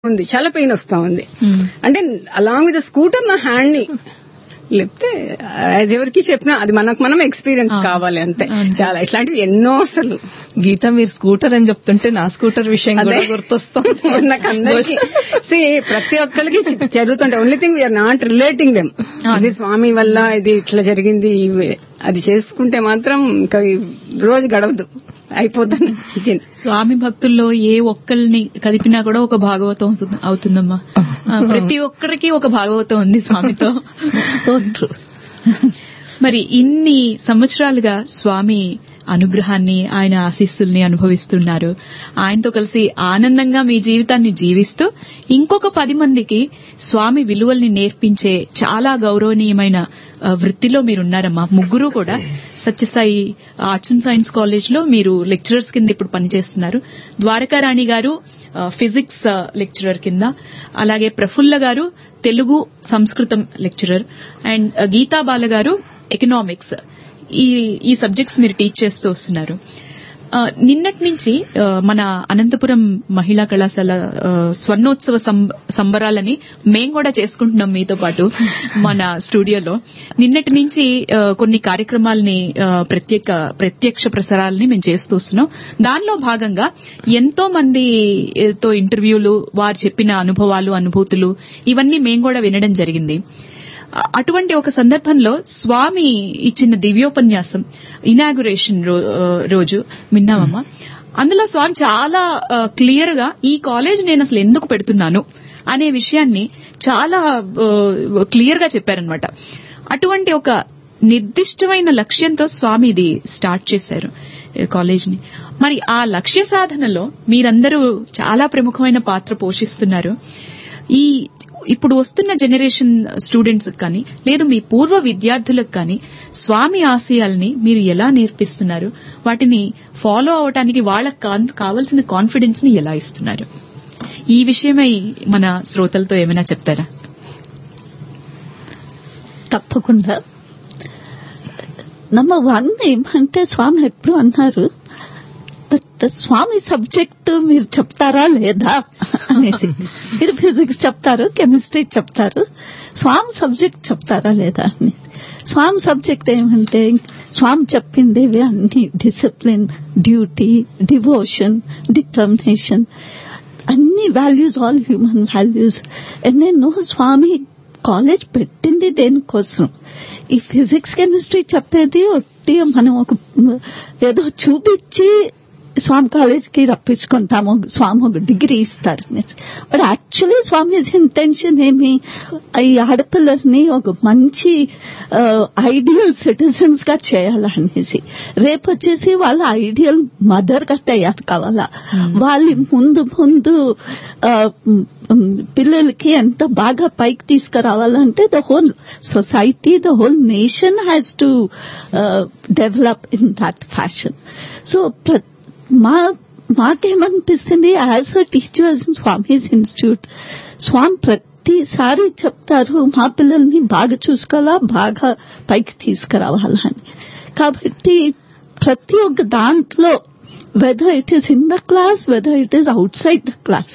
ఉంది చాలా పెయిన్ వస్తా ఉంది అంటే అలాంగ్ విత్ స్కూటర్ నా హ్యాండ్ ని లేకపోతే అది ఎవరికి చెప్పినా అది మనకు మనం ఎక్స్పీరియన్స్ కావాలి అంతే చాలా ఇట్లాంటివి ఎన్నో అసలు గీత మీరు స్కూటర్ అని చెప్తుంటే నా స్కూటర్ విషయం కూడా అదే. గుర్తొస్తుంది నాకు అందరికీ See, ప్రతి ఒక్కరికి జరుగుతుంటే only thing we are not relating them ఇది స్వామి వల్ల ఇది ఇట్లా జరిగింది ఇవి- అది చేసుకుంటే మాత్రం ఇంకా ఈ రోజు గడవదు అయిపోతుంది స్వామి భక్తుల్లో ఏ ఒక్కరిని కదిపినా కూడా ఒక భాగవతం అవుతుంది- అవుతుందమ్మా ఆ, ప్రతి ఒక్కరికి ఒక భాగవతం ఉంది స్వామితో సో ట్రూ మరి ఇన్ని సంవత్సరాలుగా స్వామి అనుగ్రహాన్ని ఆయన ఆశీస్సుల్ని అనుభవిస్తున్నారు ఆయనతో కలిసి ఆనందంగా మీ జీవితాన్ని జీవిస్తూ ఇంకొక పది మందికి స్వామి విలువల్ని నేర్పించే చాలా గౌరవనీయమైన ఆ, వృత్తిలో మీరున్నారమ్మా ముగ్గురు కూడా Sathyasai arts and science college లో మీరు లెక్చరర్స్ కింద ఇప్పుడు పనిచేస్తున్నారు ద్వారకారాణి గారు ఆ, ఫిజిక్స్ ఆ, లెక్చరర్ కింద అలాగే ప్రఫుల్ల గారు తెలుగు సంస్కృతం లెక్చరర్ అండ్ ఆ, గీతా బాల గారు ఎకనామిక్స్ ఈ ఈ సబ్జెక్ట్స్ మీరు టీచ్ చేస్తూ వస్తున్నారు ఆ, నిన్నటి నుంచి ఆ, మన అనంతపురం మహిళా కళాశాల ఆ, స్వర్ణోత్సవ సం- సంబరాలని మేం కూడా చేసుకుంటున్నాం మీతో పాటు మన స్టూడియోలో నిన్నటి నుంచి ఆ, కొన్ని కార్యక్రమాలని ఆ, ప్రత్యేక ప్రత్యక్ష ప్రసారాలని మేము చేస్తూ వస్తున్నాం దానిలో భాగంగా ఎంతో మందితో ఇంటర్వ్యూలు వారు చెప్పిన అనుభవాలు అనుభూతులు ఇవన్నీ మేము కూడా వినడం జరిగింది అ- అటువంటి ఒక సందర్భంలో స్వామి ఇచ్చిన దివ్యోపన్యాసం ఇనాగురేషన్ రోజు విన్నామమ్మా అందులో స్వామి చాలా క్లియర్ గా ఈ కాలేజ్ నేను అసలు ఎందుకు పెడుతున్నాను అనే విషయాన్ని చాలా క్లియర్ గా చెప్పారనమాట అటువంటి ఒక నిర్దిష్టమైన లక్ష్యంతో స్వామి ఇది స్టార్ట్ చేశారు ఈ కాలేజ్ ని మరి ఆ లక్ష్య సాధనలో మీరందరూ చాలా ప్రముఖమైన పాత్ర పోషిస్తున్నారు ఈ ఇప్పుడు వస్తున్న జనరేషన్ స్టూడెంట్స్ కానీ లేదు మీ పూర్వ విద్యార్థులకు కానీ స్వామి ఆశయాల్ని మీరు ఎలా నేర్పిస్తున్నారు వాటిని ఫాలో అవటానికి వాళ్ళకి కాన్- కావాల్సిన కాన్ఫిడెన్స్ ని ఎలా ఇస్తున్నారు ఈ విషయమై మన శ్రోతలతో ఏమైనా చెప్తారా తప్పకుండా నంబర్ వన్ ఏమంటే స్వామి ఎప్పుడు అన్నారు బట్ స్వామి సబ్జెక్ట్ మీరు చెప్తారా లేదా అనేసి మీరు ఫిజిక్స్ చెప్తారు కెమిస్ట్రీ చెప్తారు స్వామి సబ్జెక్ట్ చెప్తారా లేదా అనేసి స్వామి సబ్జెక్ట్ ఏమంటే స్వామి చెప్పింది ఇవి అన్ని డిసిప్లిన్ డ్యూటీ డివోషన్ డిటర్మినేషన్ అన్ని వాల్యూస్ ఆల్ హ్యూమన్ వాల్యూస్ ఎన్నెన్నో స్వామి కాలేజ్ పెట్టింది దేనికోసం ఈ ఫిజిక్స్ కెమిస్ట్రీ చెప్పేది ఒట్టి మనం ఒక ఏదో చూపించి స్వామి కాలేజ్కి రప్పించుకుంటాము స్వామి ఒక డిగ్రీ ఇస్తారు బట్ యాక్చువల్లీ స్వామి ఇంటెన్షన్ ఏమి ఈ ఆడపిల్లల్ని ఒక మంచి ఐడియల్ సిటిజన్స్ గా చేయాలనేసి రేపు వచ్చేసి వాళ్ళ ఐడియల్ మదర్ గా తయారు కావాలా వాళ్ళు ముందు ముందు ఆ, మ్, మ్, పిల్లలకి ఎంత బాగా పైకి తీసుకురావాలంటే the whole society the whole nation has to develop in that fashion so మా మాకేమనిపిస్తుంది as a teachers Swami's institute Swami ప్రతిసారి చెప్తారు మా పిల్లల్ని బాగా చూసుకోవాలా బాగా పైకి తీసుకురావాలని కాబట్టి ప్రతి ఒక్క దాంట్లో whether it is in the class whether it is outside the class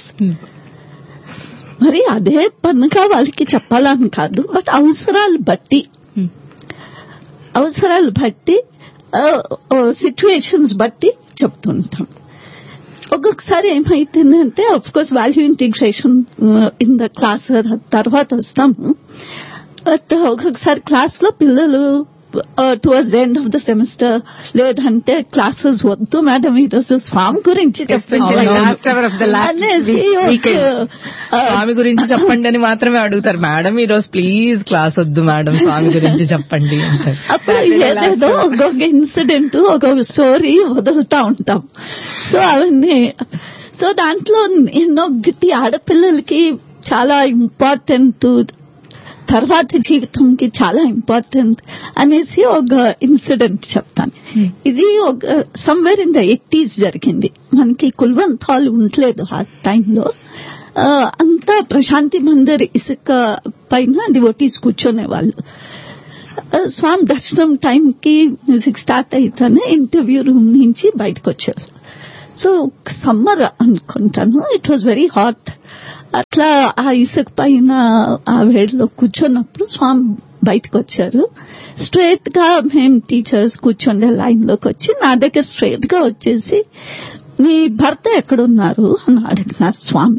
మరి అదే పనుగా వాళ్ళకి చెప్పాలని కాదు బట్ అవసరాలు బట్టి Hmm. అవసరాలు బట్టి సిచ్యువేషన్స్ బట్టి చెప్తుంటాం ఒక్కొక్కసారి ఏమైతుందంటే of course value integration in the class తర్వాత వస్తాము బట్ ఒక్కొక్కసారి క్లాస్ లో పిల్లలు towards the end of the semester లేదంటే క్లాసెస్ వద్దు మేడం ఈరోజు స్వామి గురించి ఎస్పెషల్లీ అవునవును. Last hour of the last అనేసి ఒక, ఆ, స్వామి గురించి చెప్పండి అని మాత్రమే అడుగుతారు మేడం ఈ రోజు ప్లీజ్ క్లాస్ వద్దు మేడం స్వామి గురించి చెప్పండి అంటారు అప్పుడు Saturday last ఏదేదో ఒక్కొక్క ఇన్సిడెంట్ ఒక్కొక్క స్టోరీ వదులుతా ఉంటాం సో అవన్నీ సో దాంట్లో ఎన్నో గిట్టి ఆడపిల్లలకి చాలా ఇంపార్టెంట్ తర్వాత జీవితంకి చాలా ఇంపార్టెంట్ అనేసి ఒక ఇన్సిడెంట్ చెప్తాను ఇది ఒక సమ్వేర్ ఇన్ ద ఎయిటీస్ జరిగింది మనకి కుల్వంత్ హాల్ ఉండలేదు ఆ టైంలో ఆ, అంతా ప్రశాంతి మందిర్ ఇసుక పైన డివోటీస్ కూర్చునే వాళ్ళు స్వామి దర్శనం టైంకి మ్యూజిక్ స్టార్ట్ అయితేనే ఇంటర్వ్యూ రూమ్ నుంచి బయటకు వచ్చారు సో సమ్మర్ అనుకుంటాను ఇట్ వాజ్ వెరీ హాట్ అట్లా ఆ ఇసుక పైన ఆ వేడిలో కూర్చున్నప్పుడు స్వామి బయటకు వచ్చారు స్ట్రైట్ గా మేము టీచర్స్ కూర్చుండే లైన్ లోకి వచ్చి నా దగ్గర స్ట్రైట్ గా వచ్చేసి నీ భర్త ఎక్కడున్నారు అని అడిగినారు స్వామి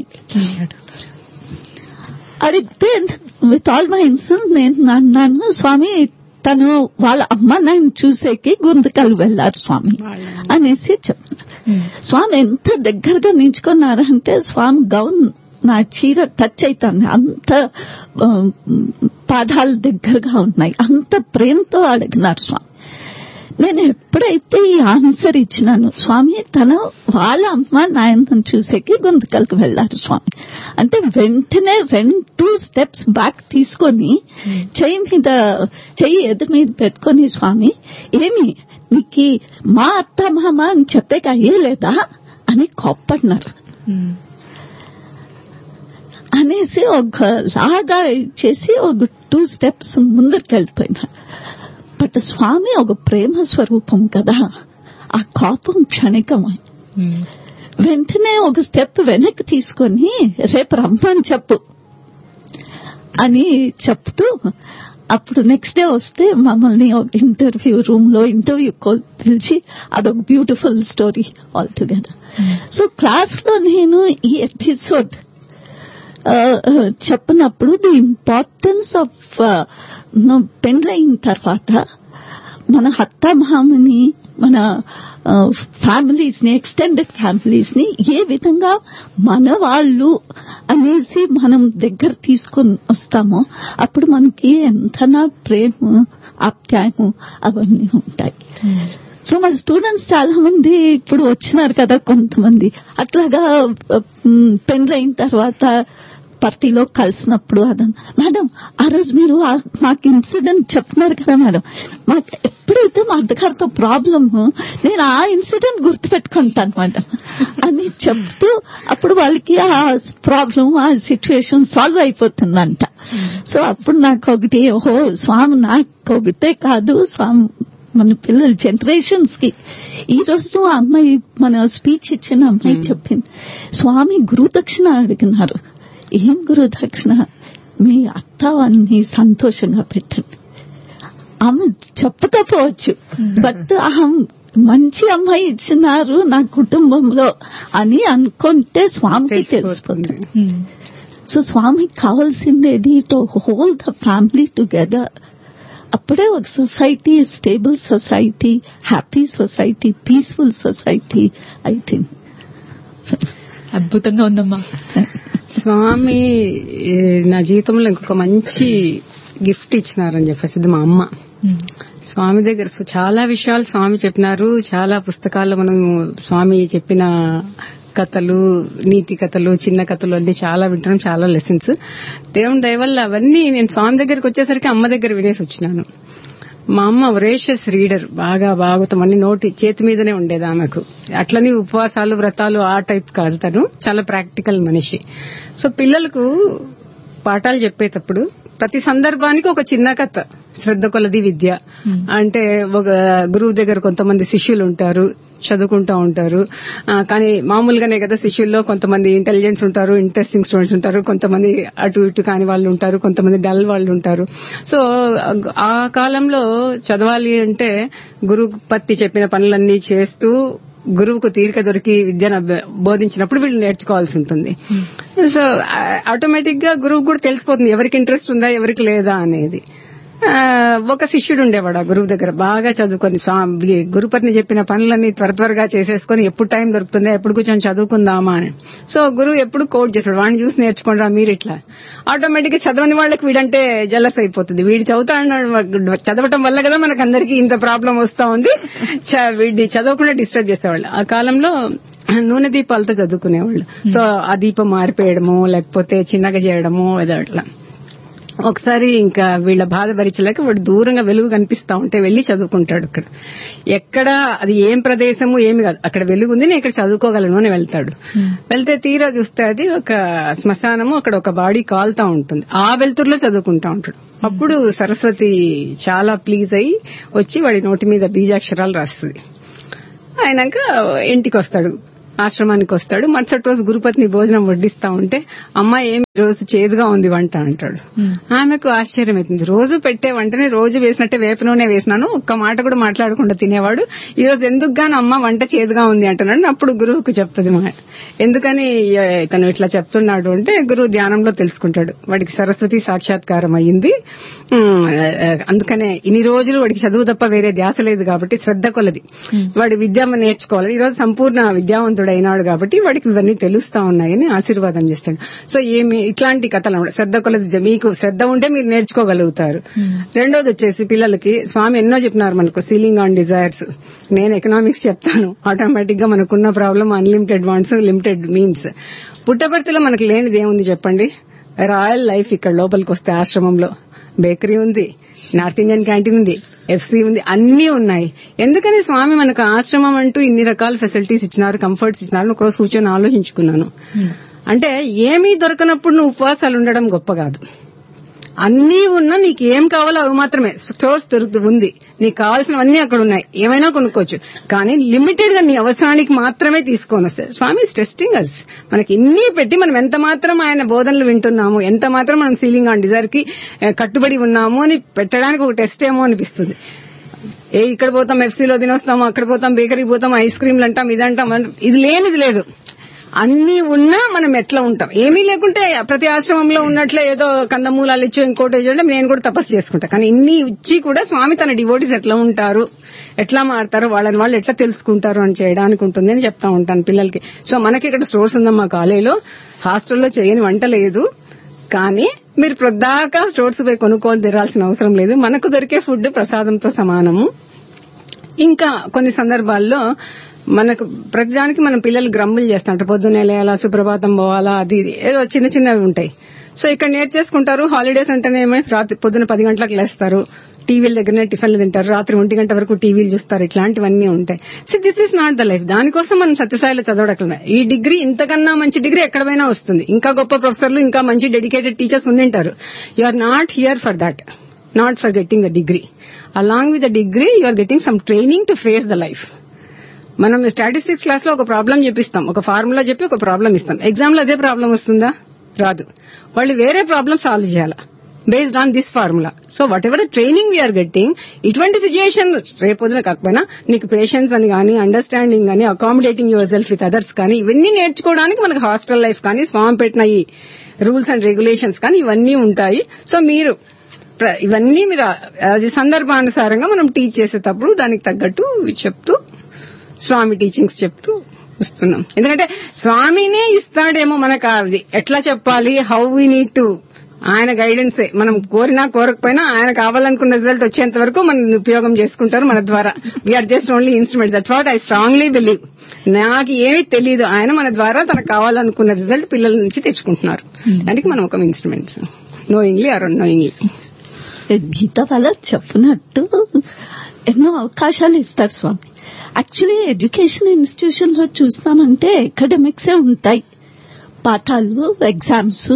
అడిగితే విత్ ఆల్ మై ఇన్సల్ట్ నేను అన్నాను స్వామి తను వాళ్ళ అమ్మ నాయన చూసేకి గుంతకల్ వెళ్లారు స్వామి అనేసి చెప్తున్నారు స్వామి ఎంత దగ్గరగా నించుకున్నారంటే స్వామి గౌన్ నా చీర టచ్ అవుతాను అంత ఆ, పాదాలు దగ్గరగా ఉన్నాయి అంత ప్రేమతో అడిగినారు స్వామి నేను ఎప్పుడైతే ఈ ఆన్సర్ ఇచ్చినాను స్వామి తన వాళ్ళ అమ్మ నాయనను చూసేకి గుంతకల్కి వెళ్లారు స్వామి అంటే వెంటనే రెండు టూ స్టెప్స్ బ్యాక్ తీసుకొని చెయ్యి మీద చెయ్యి ఎదు మీద పెట్టుకొని స్వామి ఏమి నీకు మా అత్త మామ అని చెప్పేక అయ్యేలేదా అని కోప్పడినారు అనేసి ఒక లాగా చేసి ఒక టూ స్టెప్స్ ముందరికి వెళ్ళిపోయినారు బట్ స్వామి ఒక ప్రేమ స్వరూపం కదా ఆ కోపం క్షణికమే వెంటనే ఒక స్టెప్ వెనక్కి తీసుకొని రేపు రమ్మని చెప్పు అని చెప్తూ అప్పుడు నెక్స్ట్ డే వస్తే మమ్మల్ని ఒక ఇంటర్వ్యూ రూమ్ లో ఇంటర్వ్యూ పిలిచి అదొక beautiful story all together so class లో నేను ఈ ఎపిసోడ్ చెప్పినప్పుడు ది ఇంపార్టెన్స్ ఆఫ్ పెండ్లైన తర్వాత మన అత్తమామని మన ఫ్యామిలీస్ ని ఎక్స్టెండెడ్ ఫ్యామిలీస్ ని ఏ విధంగా మన వాళ్ళు అనేసి మనం దగ్గర తీసుకొని వస్తామో అప్పుడు మనకి ఎంతనా ప్రేమ ఆప్యాయము అవన్నీ ఉంటాయి సో మా స్టూడెంట్స్ చాలా మంది ఇప్పుడు వచ్చినారు కదా కొంతమంది అట్లాగా ఉమ్, పెళ్ళైన తర్వాత పర్తిలో కలిసినప్పుడు అదన్ మేడం ఆ రోజు మీరు ఆ- మాకు ఇన్సిడెంట్ చెప్తున్నారు కదా మేడం మాకు ఎప్పుడైతే మా అద్దగారితో ప్రాబ్లమ్ నేను ఆ ఇన్సిడెంట్ గుర్తుపెట్టుకుంటాను మేడం అని చెప్తూ అప్పుడు వాళ్ళకి ఆ ప్రాబ్లం ఆ సిచ్యువేషన్ సాల్వ్ అయిపోతుందంట సో అప్పుడు నాకు ఒకటి ఓహో స్వామి నాకు ఒకటే కాదు స్వామి మన పిల్లల జనరేషన్స్ కి ఈ రోజు ఆ అమ్మాయి మన స్పీచ్ ఇచ్చిన అమ్మాయి చెప్పింది స్వామి గురుదక్షిణ అడిగినారు ఏం గురుదక్షిణ మీ అత్త అన్ని సంతోషంగా పెట్టండి ఆమె చెప్పకపోవచ్చు బట్ ఆమె మంచి అమ్మాయి ఇచ్చినారు నా కుటుంబంలో అని అనుకుంటే స్వామికి తెలిసిపోతుంది సో స్వామికి కావాల్సిందేది to whole the family together అప్పుడే ఒక society stable society happy society peaceful society I think అద్భుతంగా ఉందమ్మా స్వామి ఏ, నా జీవితంలో ఇంకొక మంచి గిఫ్ట్ ఇచ్చినారని చెప్పేసి ఇది మా అమ్మ స్వామి దగ్గర సో చాలా విషయాలు స్వామి చెప్పినారు చాలా పుస్తకాల్లో మనం స్వామి చెప్పిన కథలు నీతి కథలు చిన్న కథలు అన్ని చాలా వింటున్నాం చాలా లెసన్స్ దేవుని దయ వల్ల అవన్నీ నేను స్వామి దగ్గరికి వచ్చేసరికి అమ్మ దగ్గర వినేసి వచ్చినాను మా అమ్మ వరేషియస్ రీడర్ బాగా భాగవతం అన్ని నోటి చేతి మీదనే ఉండేది ఆమెకు అట్లని ఉపవాసాలు వ్రతాలు ఆ టైప్ కాదు తను చాలా ప్రాక్టికల్ మనిషి సో పిల్లలకు పాఠాలు చెప్పేటప్పుడు ప్రతి సందర్భానికి ఒక చిన్న కథ శ్రద్ధ కొలది విద్య అంటే ఒక గురువు దగ్గర కొంతమంది శిష్యులు ఉంటారు చదువుకుంటా ఉంటారు ఆ, కానీ మామూలుగానే కదా శిష్యుల్లో కొంతమంది ఇంటెలిజెంట్స్ ఉంటారు ఇంట్రెస్టింగ్ స్టూడెంట్స్ ఉంటారు కొంతమంది అటు ఇటు కాని వాళ్ళు ఉంటారు కొంతమంది డల్ వాళ్ళు ఉంటారు సో ఆ కాలంలో చదవాలి అంటే గురువు పత్తి చెప్పిన పనులన్నీ చేస్తూ గురువుకు తీరిక దొరికి విద్యను అభ్య- బోధించినప్పుడు వీళ్ళు నేర్చుకోవాల్సి ఉంటుంది సో ఆటోమేటిక్ గా గురువు కూడా తెలిసిపోతుంది ఎవరికి ఇంట్రెస్ట్ ఉందా ఎవరికి లేదా అనేది ఆ, ఒక శిష్యుడు ఉండేవాడు ఆ గురువు దగ్గర బాగా చదువుకొని స్వామి గురుపత్ని చెప్పిన పనులన్నీ త్వర త్వరగా చేసేసుకొని ఎప్పుడు టైం దొరుకుతుందా ఎప్పుడు కూర్చొని చదువుకుందామా అని సో గురువు ఎప్పుడు కోడ్ చేస్తాడు వాడిని చూసి నేర్చుకోండి మీరు ఇట్లా ఆటోమేటిక్ గా చదవని వాళ్ళకి వీడంటే జలస్ అయిపోతుంది వీడు చదువుతా అన్నాడు చదవటం వల్ల కదా మనకు అందరికి ఇంత ప్రాబ్లం వస్తా ఉంది చ- వీడిని చదవకుండా డిస్టర్బ్ చేసేవాళ్ళు ఆ కాలంలో నూనె దీపాలతో చదువుకునేవాళ్ళు సో ఆ దీపం మారిపోయడము లేకపోతే చిన్నగా చేయడము ఏదో అట్లా ఒకసారి ఇంకా వీళ్ళ బాధ భరించలేక వాడు దూరంగా వెలుగు కనిపిస్తా ఉంటే వెళ్లి చదువుకుంటాడు అక్కడ ఎక్కడ అది ఏం ప్రదేశము ఏమి కాదు అక్కడ వెలుగు ఉంది నేను ఇక్కడ చదువుకోగలను అని వెళ్తాడు వెళ్తే తీరా చూస్తే అది ఒక శ్మశానము అక్కడ ఒక బాడీ కాలుతా ఉంటుంది ఆ వెలుతురులో చదువుకుంటా ఉంటాడు అప్పుడు సరస్వతి చాలా ప్లీజ్ అయ్యి వచ్చి వాడి నోటి మీద బీజాక్షరాలు రాస్తుంది అయినాక ఇంటికి వస్తాడు ఆశ్రమానికి వస్తాడు మరుసటి రోజు గురుపతిని భోజనం వడ్డిస్తా ఉంటే అమ్మ ఏమి ఈ రోజు చేదుగా ఉంది వంట అంటాడు ఆమెకు ఆశ్చర్యం అవుతుంది రోజు పెట్టే వంటని రోజు వేసినట్టే వేప నూనె వేసినాను ఒక్క మాట కూడా మాట్లాడకుండా తినేవాడు ఈ రోజు ఎందుకు గాను అమ్మ వంట చేదుగా ఉంది అంటున్నాడు అప్పుడు గురువుకు చెప్తుంది మా ఎందుకని ఆ, ఇతను ఇట్లా చెప్తున్నాడు అంటే గురువు ధ్యానంలో తెలుసుకుంటాడు వాడికి సరస్వతి సాక్షాత్కారం అయ్యింది ఉమ్, ఆ, అందుకనే ఇన్ని రోజులు వాడికి చదువు తప్ప వేరే ధ్యాస లేదు కాబట్టి శ్రద్ధ కొలది వాడి విద్య నేర్చుకోవాలి ఈ రోజు సంపూర్ణ విద్యావంతుడు అయినాడు కాబట్టి వాడికి ఇవన్నీ తెలుస్తా ఉన్నాయని ఆశీర్వాదం చేస్తాడు సో ఏమి ఇట్లాంటి కథలు అన్నమాట. శ్రద్ధ కొలది మీకు శ్రద్ధ ఉంటే మీరు నేర్చుకోగలుగుతారు రెండోది వచ్చేసి పిల్లలకి స్వామి ఎన్నో చెప్పినారు మనకు సీలింగ్ ఆన్ డిజైర్స్ నేను ఎకనామిక్స్ చెప్తాను ఆటోమేటిక్ గా మనకున్న problem unlimited wants limited means పుట్టపర్తిలో మనకు లేనిది ఏముంది చెప్పండి రాయల్ లైఫ్ ఇక్కడ లోపలికి వస్తే ఆశ్రమంలో బేకరీ ఉంది నార్త్ ఇండియన్ క్యాంటీన్ ఉంది ఎఫ్సీ ఉంది అన్ని ఉన్నాయి ఎందుకని స్వామి మనకు ఆశ్రమం అంటూ ఇన్ని రకాల ఫెసిలిటీస్ ఇచ్చినారు కంఫర్ట్స్ ఇచ్చినారు ఒకరోజు కూర్చొని ఆలోచించుకున్నాను అంటే ఏమీ దొరకనప్పుడు నువ్వు ఉపవాసాలు ఉండడం గొప్ప కాదు అన్నీ ఉన్నా నీకు ఏం కావాలో అవి మాత్రమే స్టోర్స్ దొరుకుతూ ఉంది నీకు కావాల్సినవన్నీ అక్కడ ఉన్నాయి ఏమైనా కొనుక్కోవచ్చు కానీ లిమిటెడ్ గా నీ అవసరానికి మాత్రమే తీసుకొని వస్తాయి స్వామి టెస్టింగ్ అస్ మనకి ఇన్ని పెట్టి మనం ఎంత మాత్రం ఆయన బోధనలు వింటున్నాము ఎంత మాత్రం మనం సీలింగ్ ఆన్ డిజైర్ కి ఆ, కట్టుబడి ఉన్నాము అని పెట్టడానికి ఒక టెస్ట్ ఏమో అనిపిస్తుంది ఏ ఇక్కడ పోతాం ఎఫ్సీలో తినొస్తాము అక్కడ పోతాం బేకరీ పోతాం ఐస్ క్రీమ్లు అంటాం ఇదంటాం అన్- ఇది లేనిది లేదు అన్ని ఉన్నా మనం ఎట్లా ఉంటాం ఏమీ లేకుంటే ప్రతి ఆశ్రమంలో ఉన్నట్లే ఏదో కందమూలాలు ఇచ్చో ఇంకోటి ఇచ్చో అంటే నేను కూడా తపస్సు చేసుకుంటా కానీ ఇన్ని ఇచ్చి కూడా స్వామి తన డివోటీస్ ఎట్లా ఉంటారు ఎట్లా మారుతారు వాళ్ళని వాళ్ళు ఎట్లా తెలుసుకుంటారు అని చేయడానికి ఉంటుంది అని చెప్తా ఉంటాను పిల్లలకి సో మనకి ఇక్కడ స్టోర్స్ ఉందమ్మా కాలేజీలో హాస్టల్లో చేయని వంట లేదు కానీ మీరు ప్రొద్దాకా స్టోర్స్ పోయి కొనుక్కొని తిరాల్సిన అవసరం లేదు మనకు దొరికే ఫుడ్ ప్రసాదంతో సమానము ఇంకా కొన్ని సందర్భాల్లో మనకు ప్రతిదానికి మనం పిల్లలు గ్రంబులు చేస్తుంటారు పొద్దున్నే లేయాలా సుప్రభాతం పోవాలా అది ఇది ఏదో చిన్న చిన్నవి ఉంటాయి సో ఇక్కడ నేర్చేసుకుంటారు హాలిడేస్ అంటేనే ఏమై రాత్రి పొద్దున పది గంటలకు లేస్తారు టీవీల దగ్గరనే టిఫిన్లు తింటారు రాత్రి ఒంటి గంట వరకు టీవీలు చూస్తారు ఇట్లాంటివన్నీ ఉంటాయి so this is not the life దానికోసం మనం సత్యసాయిలో చదవడట్లేదు ఈ డిగ్రీ ఇంతకన్నా మంచి డిగ్రీ ఎక్కడైనా వస్తుంది ఇంకా గొప్ప ప్రొఫెసర్లు ఇంకా మంచి డెడికేటెడ్ టీచర్స్ ఉండింటారు you are not here for that not for getting the degree along with the degree you are getting some training to face the life మనం స్టాటిస్టిక్స్ క్లాస్ లో ఒక ప్రాబ్లం చెప్పిస్తాం ఒక ఫార్ములా చెప్పి ఒక ప్రాబ్లం ఇస్తాం exam లో అదే ప్రాబ్లం వస్తుందా రాదు వాళ్ళు వేరే ప్రాబ్లం సాల్వ్ చేయాలా based on this formula so whatever training we are getting ఇటువంటి సిచ్యుయేషన్ రేపొద్దున కాకపోయినా నీకు పేషెన్స్ అని కానీ అండర్స్టాండింగ్ కానీ accommodating yourself with others కానీ ఇవన్నీ నేర్చుకోవడానికి మనకు హాస్టల్ లైఫ్ కానీ స్వామి పెట్టిన ఈ రూల్స్ అండ్ రెగ్యులేషన్స్ కానీ ఇవన్నీ ఉంటాయి సో మీరు ప్ర- ఇవన్నీ మీరు ఆ- అది సందర్భానుసారంగా మనం టీచ్ చేసేటప్పుడు దానికి తగ్గట్టు చెప్తూ స్వామి టీచింగ్స్ చెప్తూ వస్తున్నాం ఎందుకంటే స్వామినే ఇస్తాడేమో మనకు అది ఎట్లా చెప్పాలి హౌ వీ నీడ్ టు ఆయన గైడెన్స్ మనం కోరినా కోరకపోయినా ఆయన కావాలనుకున్న రిజల్ట్ వచ్చేంత వరకు మనం ఉపయోగం చేసుకుంటారు మన ద్వారా we are just only instrument that what I strongly believe నాకు ఏమీ తెలియదు ఆయన మన ద్వారా తనకు కావాలనుకున్న రిజల్ట్ పిల్లల నుంచి తెచ్చుకుంటున్నారు దానికి మనం ఒక instruments knowingly or knowingly Geetha వాళ్ళ చెప్పినట్టు ఎన్నో అవకాశాలు ఇస్తారు స్వామి యాక్చువల్లీ ఎడ్యుకేషన్ ఇన్స్టిట్యూషన్ లో చూస్తామంటే అకాడమిక్సే ఉంటాయి పాఠాలు ఎగ్జామ్స్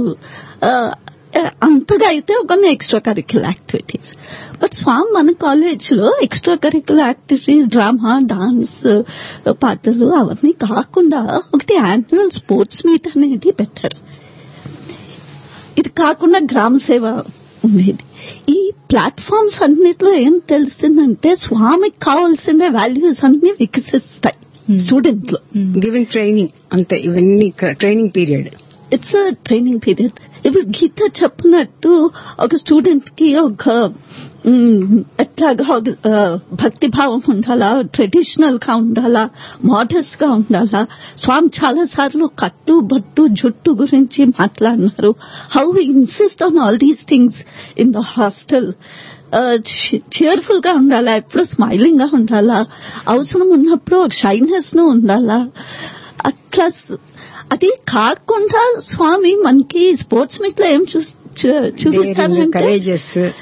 అంతగా అయితే కొన్ని extra curricular activities but Swami మన కాలేజ్ లో extra curricular activities drama dance పాటలు అవన్నీ కాకుండా ఒకటి యాన్యువల్ స్పోర్ట్స్ మీట్ అనేది పెట్టారు ఇది కాకుండా గ్రామ సేవ ఉండేది ఈ ప్లాట్ఫామ్స్ అన్నిట్లో ఏం తెలుస్తుందంటే స్వామికి కావాల్సిన వాల్యూస్ అన్ని వికసిస్తాయి స్టూడెంట్ లో గివింగ్ ట్రైనింగ్ అంతే ఇవన్నీ training period it's training period ఇప్పుడు గీత చెప్పినట్టు ఒక స్టూడెంట్ కి ఒక మ్, ఎట్లాగా ఒక, ఆ, భక్తి భావం ఉండాలా ట్రెడిషనల్ గా ఉండాలా మోడర్స్ గా ఉండాలా స్వామి చాలా సార్లు కట్టు బట్టు జుట్టు గురించి మాట్లాడినారు how insist on all these things in the hostel cheerful గా ఉండాలా ఎప్పుడు స్మైలింగ్ గా ఉండాలా అవసరం ఉన్నప్పుడు ఒక షైనెస్ ను ఉండాలా అట్లా స్- అది కాకుండా స్వామి మనకి స్పోర్ట్స్ మీట్ లో ఏం చూస్- చూ- చూపిస్తారంటే కరేజెస్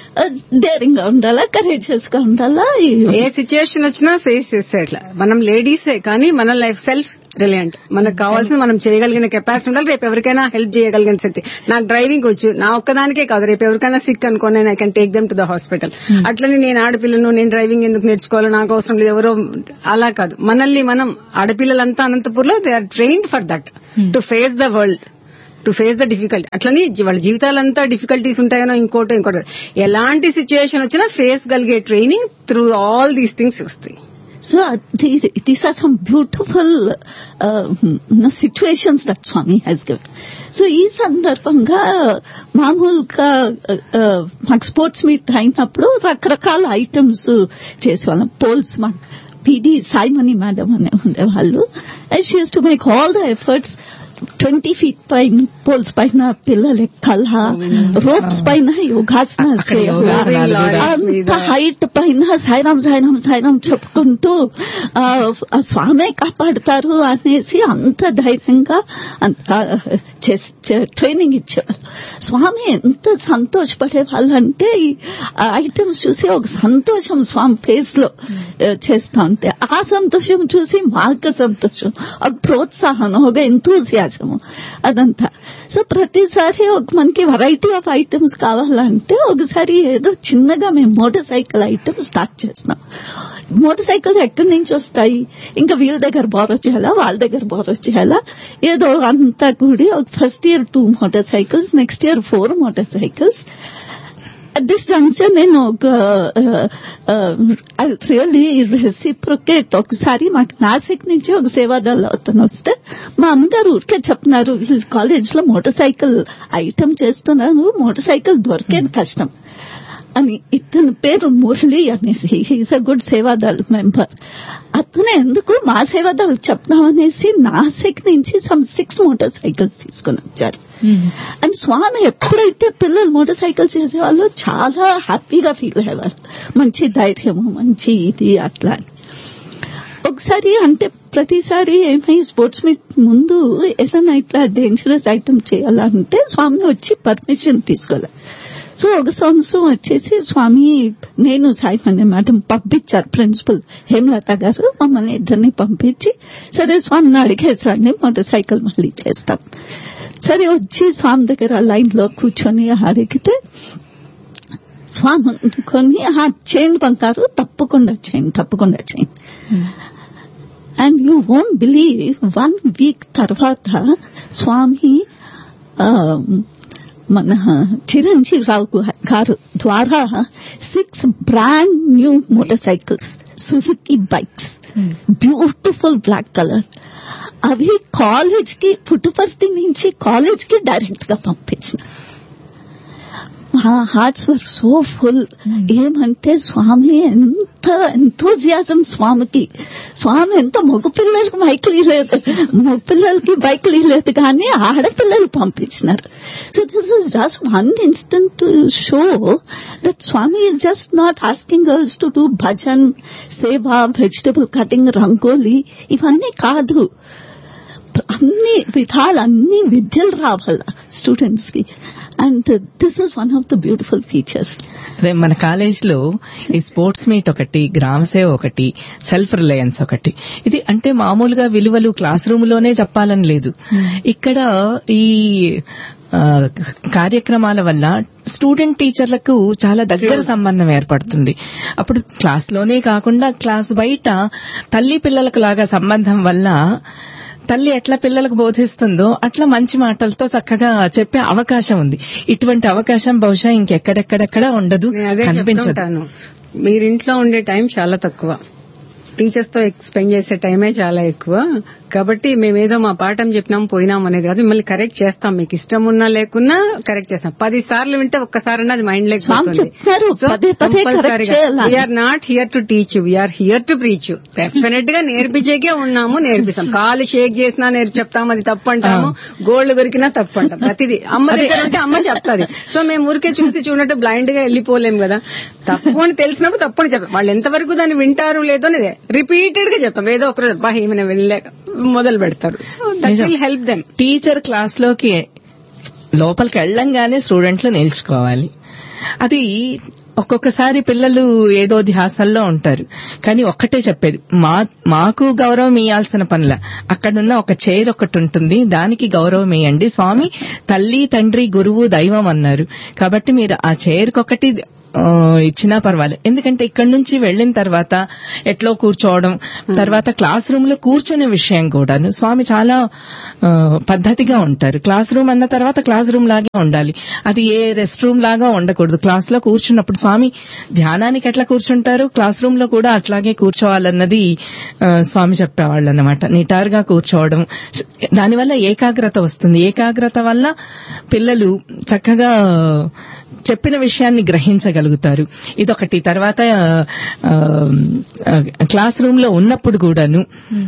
డేరింగ్ గా ఉండాలా కరేజియస్ గా ఉండాలా ఏ సిచ్యుయేషన్ వచ్చినా ఫేస్ చేస్తే అట్లా మనం లేడీసే కానీ మన లైఫ్ సెల్ఫ్ రిలయంట్ మనకు కావాల్సిన మనం చేయగలిగిన కెపాసిటీ ఉండాలి రేపు ఎవరికైనా హెల్ప్ చేయగలిగిన శక్తి నాకు డ్రైవింగ్ వచ్చు నా ఒక్కదానికే కాదు రేపు ఎవరికైనా సిక్ అనుకో నేను I can take them to the hospital అట్లనే నేను ఆడపిల్లను నేను డ్రైవింగ్ ఎందుకు నేర్చుకోవాలో నాకు అవసరం లేదు ఎవరో అలా కాదు మనల్ని మనం ఆడపిల్లలంతా అనంతపూర్లో they are trained for that to face the world to face the difficulty అట్లని జీ- వాళ్ళ జీవితాలంతా డిఫికల్టీస్ ఉంటాయనో ఇంకోటో ఇంకోటో ఎలాంటి సిచ్యుయేషన్ వచ్చినా ఫేస్ కలిగే training through all these things వస్తాయి so these are some beautiful situations that Swami has given so ఈ సందర్భంగా మామూలుగా uh, మాకు స్పోర్ట్స్ మీట్ అయినప్పుడు రకరకాల ఐటమ్స్ చేసేవాళ్ళం పోల్స్ మా పిడి సాయిమణి మేడం అనే ఉండేవాళ్ళు she use to make all the efforts twenty feet పైన పోల్స్ పైన పిల్లలు ఎక్కాలా రోప్స్ పైన యోగాసనాలు అక్కడ యోగాసనాలు కూడా. అంత హైట్ పైన సాయిరాం సాయిరాం సాయిరాం చెప్పుకుంటూ ఆ, ఆ స్వామే కాపాడతారు అనేసి అంత ధైర్యంగా అంత చేస్- చే- ట్రైనింగ్ ఇచ్చేవాళ్ళు స్వామి ఎంత సంతోషపడే వాళ్ళంటే ఈ ఐటమ్స్ చూసి ఒక సంతోషం స్వామి ఫేస్ లో ఆ, చేస్తా ఉంటే ఆ సంతోషం చూసి మాకు సంతోషం ఒక ప్రోత్సాహం ఒక ఎంతూసియాజం అదంతా సో ప్రతిసారి ఒక మనకి వెరైటీ ఆఫ్ ఐటమ్స్ కావాలంటే ఒకసారి ఏదో చిన్నగా మేము మోటార్ సైకిల్ ఐటమ్ స్టార్ట్ చేస్తున్నాం మోటార్ సైకిల్స్ ఎక్కడి నుంచి వస్తాయి ఇంకా వీళ్ళ దగ్గర బోరో చేయాలా వాళ్ళ దగ్గర బోరో చేయాలా ఏదో అంతా కూడి first year two motorcycles next year four motorcycles at this junction నేను ఒక రియల్లీ రెసిప్రొకేట్ ఒకసారి మాకు నాసిక్ నుంచి ఒక సేవాదళ అతను వస్తే మా అమ్మగారు ఊరికే చెప్తున్నారు వీళ్ళు కాలేజ్ లో మోటార్ సైకిల్ ఐటమ్ చేస్తున్నారు మోటార్ సైకిల్ దొరికేది కష్టం అని ఇతని పేరు మురళి అనేసి he's a good Sevadal member అతను ఎందుకు మా సేవాదళ్ చెప్తామనేసి నాసిక్ నుంచి సమ్ సిక్స్ మోటార్ సైకిల్స్ తీసుకుని వచ్చారు అండ్ స్వామి ఎప్పుడైతే పిల్లలు మోటార్ సైకిల్ చేసేవాళ్ళు చాలా హ్యాపీగా ఫీల్ అయ్యేవాళ్ళు మంచి ధైర్యము మంచి ఇది అట్లా అని. ఒకసారి అంటే ప్రతిసారి ఏమై స్పోర్ట్స్ మీట్ ముందు ఏదైనా ఇట్లా డేంజరస్ ఐటమ్ చేయాలంటే స్వామి వచ్చి పర్మిషన్ తీసుకోవాలి సో ఒక సంవత్సరం వచ్చేసి స్వామి నేను సాయిమణి మేడం పంపించారు ప్రిన్సిపల్ హేమలత గారు మమ్మల్ని ఇద్దరిని పంపించి సరే స్వామిని అడిగేసండి మోటార్ సైకిల్ మళ్ళీ చేస్తాం సరే వచ్చి స్వామి దగ్గర లైన్ లో కూర్చొని అడిగితే స్వామి అందుకొని ఆ చైన్ పంకారు తప్పకుండా చైన్ తప్పకుండా chain and you won't believe one week తర్వాత స్వామి ఆ, మన చిరంజీవి రావు గారు ద్వారా six brand new motorcycles Suzuki bikes beautiful black colour అవి కాలేజ్ కి పుట్టుపర్తి నుంచి కాలేజ్ కి డైరెక్ట్ గా పంపించిన మా హార్ట్స్ వర్ సో ఫుల్ ఏమంటే స్వామి ఎంత ఎంతోజియాజం స్వామికి స్వామి ఎంత మగపిల్లలకి బైక్లు లేదు మగపిల్లలకి బైక్లు లేదు కానీ ఆడపిల్లలు పంపించినారు so this is just one instant to show that Swami is just not asking girls to do bhajan seva vegetable cutting rangoli ఇవన్నీ కాదు అన్ని విధాలు అన్ని విద్యలు రావాల స్టూడెంట్స్ కి and this is one of the beautiful features అదే మన కాలేజ్ లో ఈ స్పోర్ట్స్ మీట్ ఒకటి గ్రామ సేవ ఒకటి సెల్ఫ్ రిలయన్స్ ఒకటి ఇది అంటే మామూలుగా విలువలు క్లాస్ రూమ్ లోనే చెప్పాలని లేదు ఇక్కడ ఈ ఆ, కార్యక్రమాల వల్ల స్టూడెంట్ టీచర్లకు చాలా దగ్గర సంబంధం ఏర్పడుతుంది అప్పుడు క్లాస్ లోనే కాకుండా క్లాస్ బయట తల్లి పిల్లలకు లాగా సంబంధం వల్ల తల్లి ఎట్లా పిల్లలకు బోధిస్తుందో అట్లా మంచి మాటలతో చక్కగా చెప్పే అవకాశం ఉంది ఇటువంటి అవకాశం బహుశా ఇంకెక్కడెక్కడెక్కడ ఉండదు నేను అదే కనిపించదు చెప్తుంటాను మీరింట్లో ఉండే టైం చాలా తక్కువ టీచర్స్ తో స్పెండ్ చేసే టైమే చాలా ఎక్కువ కాబట్టి మేమేదో మా పాఠం చెప్పినాం పోయినాం అనేది కాదు మిమ్మల్ని కరెక్ట్ చేస్తాం మీకు ఇష్టం ఉన్నా లేకున్నా కరెక్ట్ చేస్తాం పది సార్లు వింటే ఒక్కసారి అది మైండ్ స్వామి చెప్తారు, పదే పదే correct చేయాలని. We're not here to teach you we're here to preach you definite గా నేర్పించేకే ఉన్నాము నేర్పిస్తాం కాలు షేక్ చేసినా నేర్పి చెప్తాం అది తప్పు అంటాము గోల్డ్ కొరికినా తప్పు అంటాం ప్రతిదీ అమ్మ దగ్గర ఉంటే అమ్మ చెప్తాది సో మేము ఊరికే చూసి చూడట్టు బ్లైండ్ గా వెళ్ళిపోలేం కదా తప్పు అని తెలిసినప్పుడు తప్పు అని చెప్తాం వాళ్ళు ఎంతవరకు దాన్ని వింటారు లేదో అనేది రిపీటెడ్ గా చెప్తాం ఏదో ఒకరోజు బా ఏమైనా వెళ్ళలేక మొదలు పెడతారు సో దట్ నిజం. Will help them teacher class లోకి లోపలికి వెళ్ళంగానే స్టూడెంట్లు నేర్చుకోవాలి అది ఒక్కొక్కసారి పిల్లలు ఏదో ధ్యాసల్లో ఉంటారు కానీ ఒక్కటే చెప్పేది మా మాకు గౌరవం ఇయ్యాల్సిన పనుల అక్కడున్న ఒక చైర్ ఒకటి ఉంటుంది దానికి గౌరవం ఇయ్యండి స్వామి తల్లి తండ్రి గురువు దైవం అన్నారు కాబట్టి మీరు ఆ చైర్ ఒకటి ఆ, ఇచ్చినా పర్వాలేదు ఎందుకంటే ఇక్కడి నుంచి వెళ్ళిన తర్వాత ఎట్లో కూర్చోవడం తర్వాత క్లాస్ రూమ్ లో కూర్చునే విషయం కూడాను స్వామి చాలా ఆ, పద్ధతిగా ఉంటారు క్లాస్ రూమ్ అన్న తర్వాత క్లాస్ రూమ్ లాగే ఉండాలి అది ఏ రెస్ట్ రూమ్ లాగా ఉండకూడదు క్లాస్ లో కూర్చున్నప్పుడు స్వామి ధ్యానానికి ఎట్లా కూర్చుంటారు క్లాస్ రూమ్ లో కూడా అట్లాగే కూర్చోవాలన్నది ఆ, స్వామి చెప్పేవాళ్ళు అనమాట నిటారుగా కూర్చోవడం దానివల్ల ఏకాగ్రత వస్తుంది ఏకాగ్రత వల్ల పిల్లలు చక్కగా చెప్పిన విషయాన్ని గ్రహించగలుగుతారు ఇదొకటి తర్వాత ఆ, ఆ, క్లాస్ రూమ్ లో ఉన్నప్పుడు కూడాను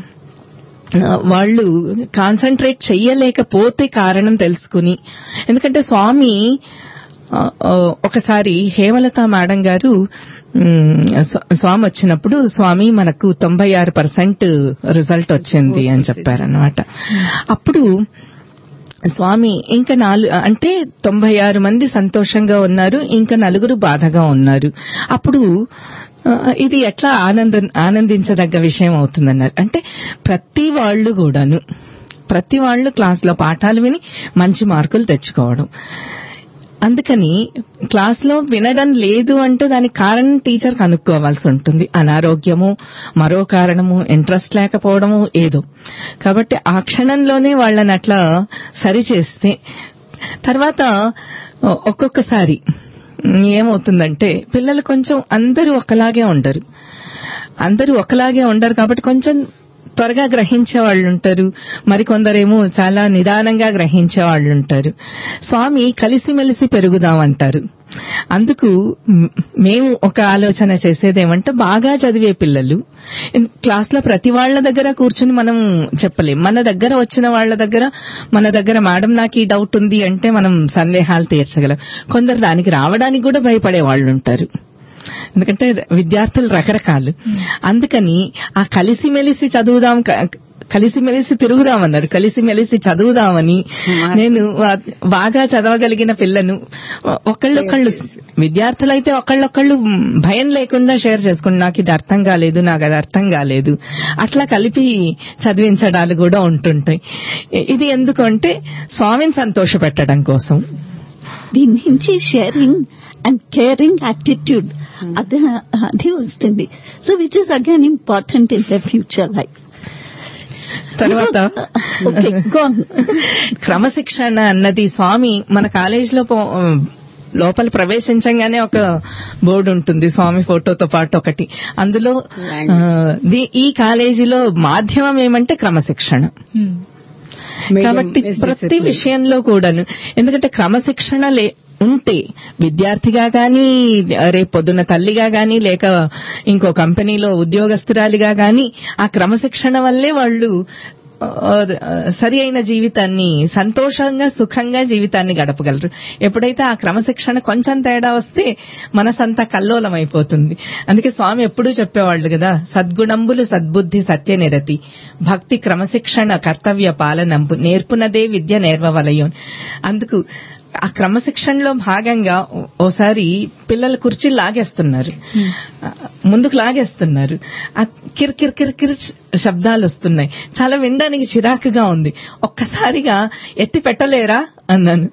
ఆ, వాళ్ళు కాన్సన్ట్రేట్ చెయ్యలేకపోతే కారణం తెలుసుకుని ఎందుకంటే స్వామి ఆ, ఆ, ఒకసారి హేమలత మేడం గారు మ్, స్వ- స్వామి వచ్చినప్పుడు స్వామి మనకు తొంభై ఆరు పర్సెంట్ రిజల్ట్ వచ్చింది అని చెప్పారనమాట అప్పుడు స్వామి ఇంకా నాలుగు అంటే తొంభై ఆరు మంది సంతోషంగా ఉన్నారు ఇంకా నలుగురు బాధగా ఉన్నారు అప్పుడు ఆ, ఇది ఎట్లా ఆనంద ఆనందించదగ్గ విషయం అవుతుందన్నారు అంటే ప్రతి వాళ్ళు కూడాను ప్రతి వాళ్ళు క్లాస్లో పాఠాలు విని మంచి మార్కులు తెచ్చుకోవడం అందుకని క్లాస్లో వినడం లేదు అంటే దానికి కారణం టీచర్ కనుక్కోవాల్సి ఉంటుంది అనారోగ్యము మరో కారణము ఇంట్రెస్ట్ లేకపోవడము ఏదో కాబట్టి ఆ క్షణంలోనే వాళ్ళని అట్లా సరిచేస్తే తర్వాత ఒక్కొక్కసారి ఏమవుతుందంటే పిల్లలు కొంచెం అందరూ ఒకలాగే ఉండరు అందరూ ఒకలాగే ఉండరు కాబట్టి కొంచెం త్వరగా గ్రహించే వాళ్ళు ఉంటారు మరికొందరేమో చాలా నిదానంగా గ్రహించే వాళ్ళు ఉంటారు స్వామి కలిసిమెలిసి పెరుగుదామంటారు అందుకు మ్, మేము ఒక ఆలోచన చేసేదేమంటే బాగా చదివే పిల్లలు క్లాస్ లో ప్రతి వాళ్ళ దగ్గర కూర్చుని మనం చెప్పలేం మన దగ్గర వచ్చిన వాళ్ళ దగ్గర మన దగ్గర మేడం నాకు ఈ డౌట్ ఉంది అంటే మనం సందేహాలు తీర్చగలం కొందరు దానికి రావడానికి కూడా భయపడే వాళ్ళు ఉంటారు ఎందుకంటే విద్యార్థులు రకరకాలు అందుకని ఆ కలిసిమెలిసి చదువుదాం క- కలిసిమెలిసి తిరుగుదామన్నారు కలిసిమెలిసి చదువుదామని నేను వా- బాగా చదవగలిగిన పిల్లను ఒకళ్ళొకళ్ళు విద్యార్థులైతే ఒకళ్ళొకళ్ళు భయం లేకుండా షేర్ చేసుకుని నాకు ఇది అర్థం కాలేదు నాకు అది అర్థం కాలేదు అట్లా కలిపి చదివించడాలు కూడా ఉంటుంటాయి ఇది ఎందుకంటే స్వామిని సంతోష పెట్టడం కోసం దీని నుంచి షేరింగ్ అండ్ కేరింగ్ యాటిట్యూడ్ అది అది వస్తుంది so which is again important in the future life తర్వాత ఓకే గోన్ క్రమశిక్షణ అన్నది స్వామి మన కాలేజీలో పో- లోపల ప్రవేశించగానే ఒక బోర్డు ఉంటుంది స్వామి ఫోటోతో పాటు ఒకటి అందులో ఆ, ది- ఈ కాలేజీలో మాధ్యమం ఏమంటే క్రమశిక్షణ కాబట్టి ప్రతి విషయంలో కూడాను ఎందుకంటే క్రమశిక్షణ లే ఉంటే విద్యార్థిగా గాని రేపు పొద్దున్న తల్లిగా గాని లేక ఇంకో కంపెనీలో ఉద్యోగస్తురాలిగా గాని ఆ క్రమశిక్షణ వల్లే వాళ్ళు ఆ, సరి అయిన జీవితాన్ని సంతోషంగా సుఖంగా జీవితాన్ని గడపగలరు ఎప్పుడైతే ఆ క్రమశిక్షణ కొంచెం తేడా వస్తే మనసంతా కల్లోలం అయిపోతుంది అందుకే స్వామి ఎప్పుడూ చెప్పేవాళ్ళు కదా సద్గుణంబులు సద్బుద్ధి సత్యనిరతి భక్తి క్రమశిక్షణ కర్తవ్య పాలనంబు నేర్పునదే విద్య నేర్వవలయం అందుకు ఆ క్రమశిక్షణలో భాగంగా ఓ- ఓసారి పిల్లల కుర్చీలు లాగేస్తున్నారు ఆ, ముందుకు లాగేస్తున్నారు ఆ కిర్ కిర్ కిర్ కిర్ శబ్దాలు వస్తున్నాయి చాలా వినడానికి చిరాకుగా ఉంది ఒక్కసారిగా ఎత్తి పెట్టలేరా అన్నాను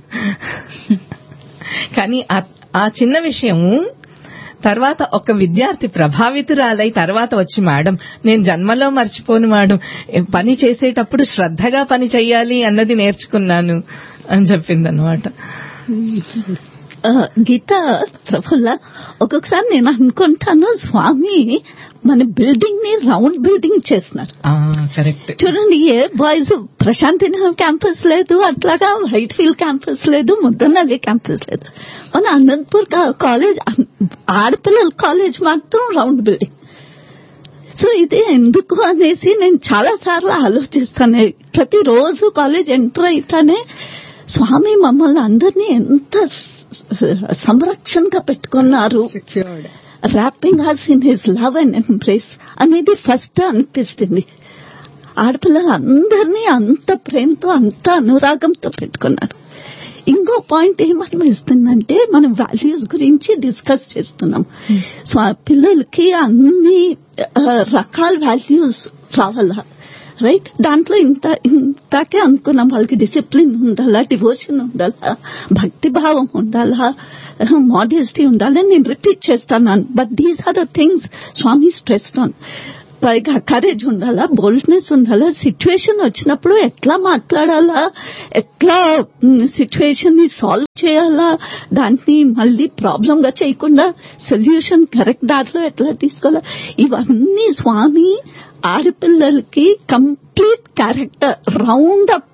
కానీ ఆ- ఆ చిన్న విషయము తర్వాత ఒక విద్యార్థి ప్రభావితురాలై తర్వాత వచ్చి మేడం నేను జన్మలో మర్చిపోను మేడం ఏ పని చేసేటప్పుడు శ్రద్ధగా పని చెయ్యాలి అన్నది నేర్చుకున్నాను అని చెప్పింది అనమాట ఆ, గీత ప్రఫుల్ల ఒక్కొక్కసారి నేను అనుకుంటాను స్వామి మన బిల్డింగ్ ని రౌండ్ బిల్డింగ్ చేస్తున్నారు కరెక్ట్ చూడండి ఏ బాయ్స్ ప్రశాంతి నగర్ క్యాంపస్ లేదు అట్లాగా వైట్ ఫీల్డ్ క్యాంపస్ లేదు ముద్దనల్లి క్యాంపస్ లేదు మన అనంతపూర్ కా- కాలేజ్ అన్- ఆడపిల్లల కాలేజ్ మాత్రం రౌండ్ బిల్డింగ్ సో ఇదే ఎందుకు అనేసి నేను చాలా సార్లు ఆలోచిస్తాను ప్రతిరోజు కాలేజ్ ఎంటర్ అయితేనే స్వామి మమ్మల్ని అందరినీ ఎంత స- సంరక్షణగా పెట్టుకున్నారు secured wrapping has in his love and embrace అనేది ఫస్ట్ అనిపిస్తుంది ఆడపిల్లలు అందరినీ అంత ప్రేమతో అంత అనురాగంతో పెట్టుకున్నారు ఇంకో పాయింట్ ఏమనిపిస్తుందంటే మనం వాల్యూస్ గురించి డిస్కస్ చేస్తున్నాం సో ఆ పిల్లలకి అన్ని ఆ, రకాల వాల్యూస్ రావాలా రైట్ దాంట్లో ఇంత ఇంతకే అనుకున్నాం వాళ్ళకి డిసిప్లిన్ ఉండాలా డివోషన్ ఉండాలా భక్తి భావం ఉండాలా మోడెస్టీ ఉండాలని నేను రిపీట్ చేస్తాను but these are the things Swami stress on పైగా కరేజ్ ఉండాలా బోల్డ్నెస్ ఉండాలా సిచ్యువేషన్ వచ్చినప్పుడు ఎట్లా మాట్లాడాలా ఎట్లా సిచ్యువేషన్ ని సాల్వ్ చేయాలా దాన్ని మళ్ళీ ప్రాబ్లం గా చేయకుండా సొల్యూషన్ కరెక్ట్ దారిలో ఎట్లా తీసుకోవాలా ఇవన్నీ స్వామి ఆడపిల్లలకి complete character round up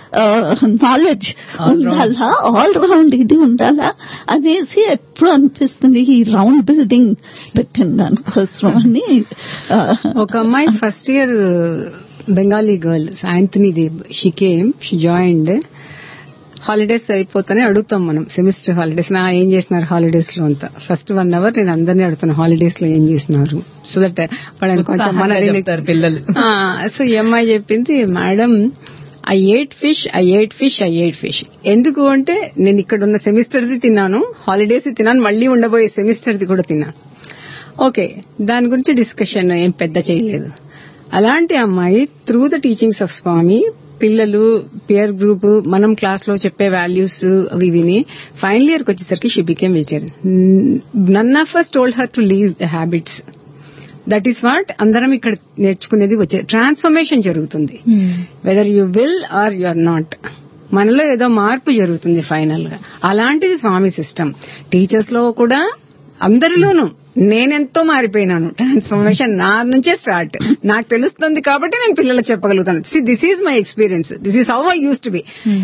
knowledge All round. ఉండాలా ఆల్ రౌండ్ ఇది ఉండాలా అనేసి ఎప్పుడు అనిపిస్తుంది ఈ రౌండ్ బిల్డింగ్ పెట్టిన దానికోసం అని ఆ, ఒక అమ్మాయి ఫస్ట్ ఇయర్ బెంగాలీ గర్ల్ సాయంత్ని దేవ్ she came she joined holidays అయిపోతానే అడుగుతాం మనం సెమిస్టర్ హాలిడేస్ నా ఏం చేసినారు హాలిడేస్ లో అంతా ఫస్ట్ వన్ అవర్ నేను అందరినీ అడుగుతాను హాలిడేస్ లో ఏం చేసినారు సో దట్ వాళ్ళని కొంచెం మన ఉత్సాహంగా చెప్తారు పిల్లలు సో ఈ అమ్మాయి చెప్పింది madam I ate fish I ate fish I ate fish ఎందుకు అంటే నేను ఇక్కడ ఉన్న సెమిస్టర్ది తిన్నాను హాలిడేస్ తిన్నాను మళ్ళీ ఉండబోయే సెమిస్టర్ది కూడా తిన్నాను ఓకే దాని గురించి డిస్కషన్ ఏం పెద్ద చేయలేదు అలాంటి అమ్మాయి through the teachings of Swami పిల్లలు పియర్ గ్రూప్ మనం క్లాస్ లో చెప్పే వాల్యూస్ అవి విని ఫైనల్ ఇయర్ కి వచ్చేసరికి she became vegetarian none of us told her to leave the habits that is what అందరం ఇక్కడ నేర్చుకునేది వచ్చే ట్రాన్స్ఫర్మేషన్ జరుగుతుంది whether you will or you are not మనలో ఏదో మార్పు జరుగుతుంది ఫైనల్ గా అలాంటిది స్వామి సిస్టమ్ టీచర్స్ లో కూడా అందరిలోనూ నేనెంతో మారిపోయినాను ట్రాన్స్ఫర్మేషన్ నా నుంచే స్టార్ట్ నాకు తెలుస్తుంది కాబట్టి నేను పిల్లలకు చెప్పగలుగుతాను see this is my experience this is how I used to be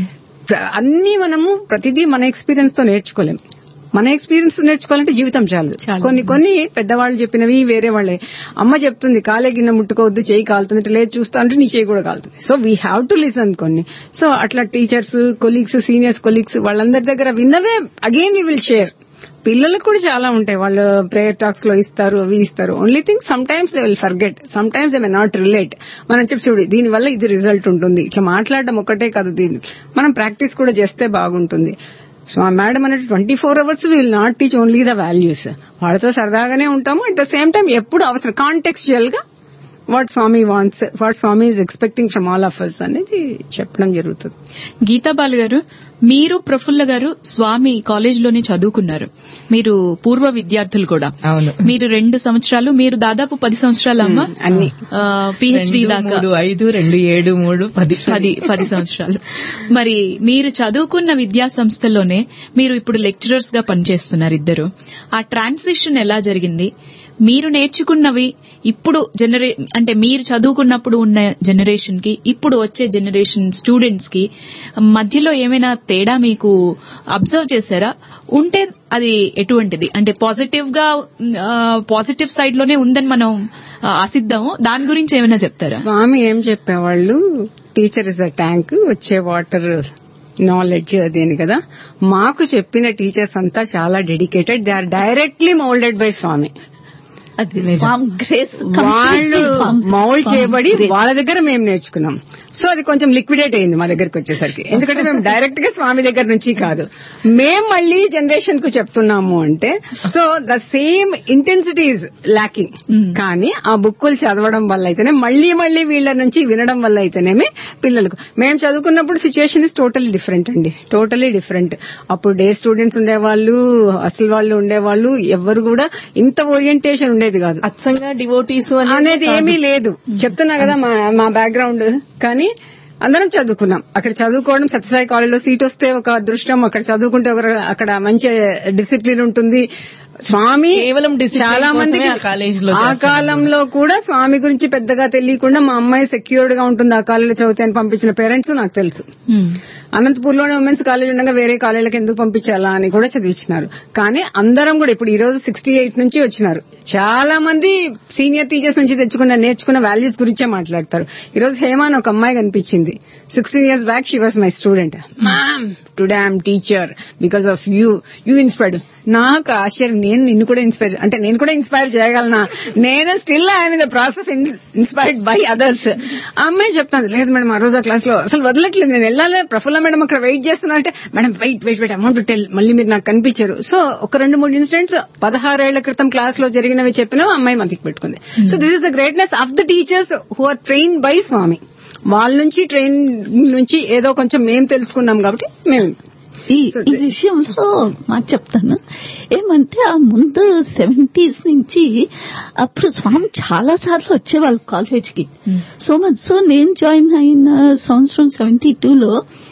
అన్ని మనము ప్రతిదీ మన ఎక్స్పీరియన్స్ తో నేర్చుకోలేం మన ఎక్స్పీరియన్స్ నేర్చుకోవాలంటే జీవితం చాలు చాలు. కొన్ని కొన్ని పెద్దవాళ్ళు చెప్పినవి వేరే వాళ్ళే అమ్మ చెప్తుంది కాలే గిన్నె ముట్టుకోవద్దు చేయి కాలుతుంది ఇట్లా లేదు చూస్తా అంటే నీ చేయి కూడా కాలుతుంది so we have to listen కొన్ని సో అట్లా టీచర్స్ కొలీగ్స్ సీనియర్స్ కొలీగ్స్ వాళ్ళందరి దగ్గర విన్నవే అగైన్ వీ విల్ షేర్ పిల్లలకు కూడా చాలా ఉంటాయి వాళ్ళు ప్రేయర్ టాక్స్ లో ఇస్తారు అవి ఇస్తారు only thing sometimes they will forget sometimes they may not relate మనం చెప్పి చూడు దీని వల్ల ఇది రిజల్ట్ ఉంటుంది ఇట్లా మాట్లాడడం ఒకటే కాదు దీన్ని మనం ప్రాక్టీస్ కూడా చేస్తే బాగుంటుంది సో ఆ మేడం అనేది twenty four hours will not teach only the values వాళ్ళతో సరదాగానే ఉంటాము అట్ ద సేమ్ టైం ఎప్పుడు అవసరం కాంటెక్స్చువల్ గా what Swami wants what Swami is expecting from all of us అనేది చెప్పడం జరుగుతుంది గీతాబాల్ గారు మీరు ప్రఫుల్ల గారు స్వామి కాలేజ్ లోనే చదువుకున్నారు మీరు పూర్వ విద్యార్థులు కూడా అవును మీరు రెండు సంవత్సరాలు మీరు దాదాపు పది సంవత్సరాలు అమ్మా అన్ని పిహెచ్డి రెండు, దాకా మూడు ఐదు రెండు ఏడు మూడు పది పది పది సంవత్సరాలు మరి మీరు చదువుకున్న విద్యా సంస్థలోనే మీరు ఇప్పుడు లెక్చరర్స్ గా పనిచేస్తున్నారు ఇద్దరు ఆ ట్రాన్సిషన్ ఎలా జరిగింది మీరు నేర్చుకున్నవి ఇప్పుడు జనరే అంటే మీరు చదువుకున్నప్పుడు ఉన్న జనరేషన్ కి ఇప్పుడు వచ్చే జనరేషన్ స్టూడెంట్స్ కి మధ్యలో ఏమైనా తేడా మీకు అబ్జర్వ్ చేశారా ఉంటే అది ఎటువంటిది అంటే పాజిటివ్ గా పాజిటివ్ సైడ్ లోనే ఉందని మనం ఆ, ఆశిద్దాము దాని గురించి ఏమైనా చెప్తారా స్వామి ఏం చెప్పేవాళ్ళు టీచర్ ఇస్ అ ట్యాంక్ వచ్చే వాటర్ నాలెడ్జ్ అదేని కదా మాకు చెప్పిన టీచర్స్ అంతా చాలా dedicated they are directly moulded by Swami అది స్వామి గ్రేస్ వాళ్ళు మౌల్డ్ చేయబడి వాళ్ళ దగ్గర మేము నేర్చుకున్నాం సో అది కొంచెం లిక్విడేట్ అయింది మా దగ్గరికి వచ్చేసరికి ఎందుకంటే మేము డైరెక్ట్ గా స్వామి దగ్గర నుంచి కాదు మేము మళ్ళీ జనరేషన్ కు చెప్తున్నాము అంటే so the same intensity is lacking కానీ ఆ బుక్కులు చదవడం వల్ల అయితేనే మళ్ళీ మళ్ళీ వీళ్ళ నుంచి వినడం వల్ల అయితేనేమి పిల్లలకు మేము చదువుకున్నప్పుడు సిచ్యువేషన్ ఇస్ టోటలీ డిఫరెంట్ అండి టోటలీ డిఫరెంట్ అప్పుడు డే స్టూడెంట్స్ ఉండేవాళ్ళు అసలు వాళ్ళు ఉండేవాళ్ళు ఎవరు కూడా ఇంత ఓరియంటేషన్ ఉండేది కాదు అచ్చంగా డివోటీస్ అనేది ఏమీ లేదు చెప్తున్నా కదా మా మా బ్యాక్గ్రౌండ్ కానీ అందరం చదువుకున్నాం అక్కడ చదువుకోవడం సత్యసాయి కాలేజీలో సీట్ వస్తే ఒక అదృష్టం అక్కడ చదువుకుంటే ఒక అక్కడ మంచి డిసిప్లిన్ ఉంటుంది స్వామి కేవలం discipline చాలా మంది కోసమే ఆ కాలేజీలో ఆ చేస్తున్నారు. కాలంలో కూడా స్వామి గురించి పెద్దగా తెలియకుండా మా అమ్మాయి సెక్యూర్డ్ గా ఉంటుంది ఆ కాలేజీలో చదివితే అని పంపించిన పేరెంట్స్ నాకు తెలుసు అనంతపూర్ లోనే ఉమెన్స్ కాలేజ్ ఉండగా వేరే కాలేజీలకు ఎందుకు పంపించాలా అని కూడా చదివించినారు కానీ అందరం కూడా ఇప్పుడు ఈ రోజు సిక్స్టీ ఎయిట్ నుంచి వచ్చినారు చాలా మంది సీనియర్ టీచర్స్ నుంచి తెచ్చుకున్న నేర్చుకున్న వాల్యూస్ గురించే మాట్లాడతారు ఈ రోజు హేమ అని ఒక అమ్మాయి కనిపించింది చెప్తుంది sixteen years back she was my student ma'am today I'm teacher because of you you inspired నాకు ఆశ్చర్యం నేను నిన్ను కూడా ఇన్స్పైర్ అంటే నేను కూడా ఇన్స్పైర్ చేయగలనా నేను still I'm in the process inspired by others అమ్మాయి చెప్తాను లేదు మేడం ఆ రోజు ఆ క్లాస్ లో అసలు వదలట్లేదు నేను వెళ్ళాలి ప్రఫుల్ల మేడం అక్కడ వెయిట్ చేస్తున్నా అంటే madam wait wait wait amount tell మళ్ళీ మీరు నాకు కనిపించారు సో ఒక రెండు మూడు ఇన్సిడెంట్స్ పదహారేళ్ల క్రితం క్లాస్ లో జరిగినవి చెప్పినా అమ్మాయి మనకి పెట్టుకుంది so this is the greatness of the teachers who are train by Swami వాళ్ళ నుంచి ట్రైన్ నుంచి ఏదో కొంచెం మేము తెలుసుకున్నాం కాబట్టి మేము ఈ ఈ విషయంలో మాట చెప్తాను ఏమంటే ఆ ముందు సెవెంటీస్ నుంచి అప్పుడు స్వామి చాలా సార్లు వచ్చేవాళ్ళు కాలేజ్ కి సో మచ్ సో నేను జాయిన్ అయిన సంవత్సరం సెవెంటీ టూలో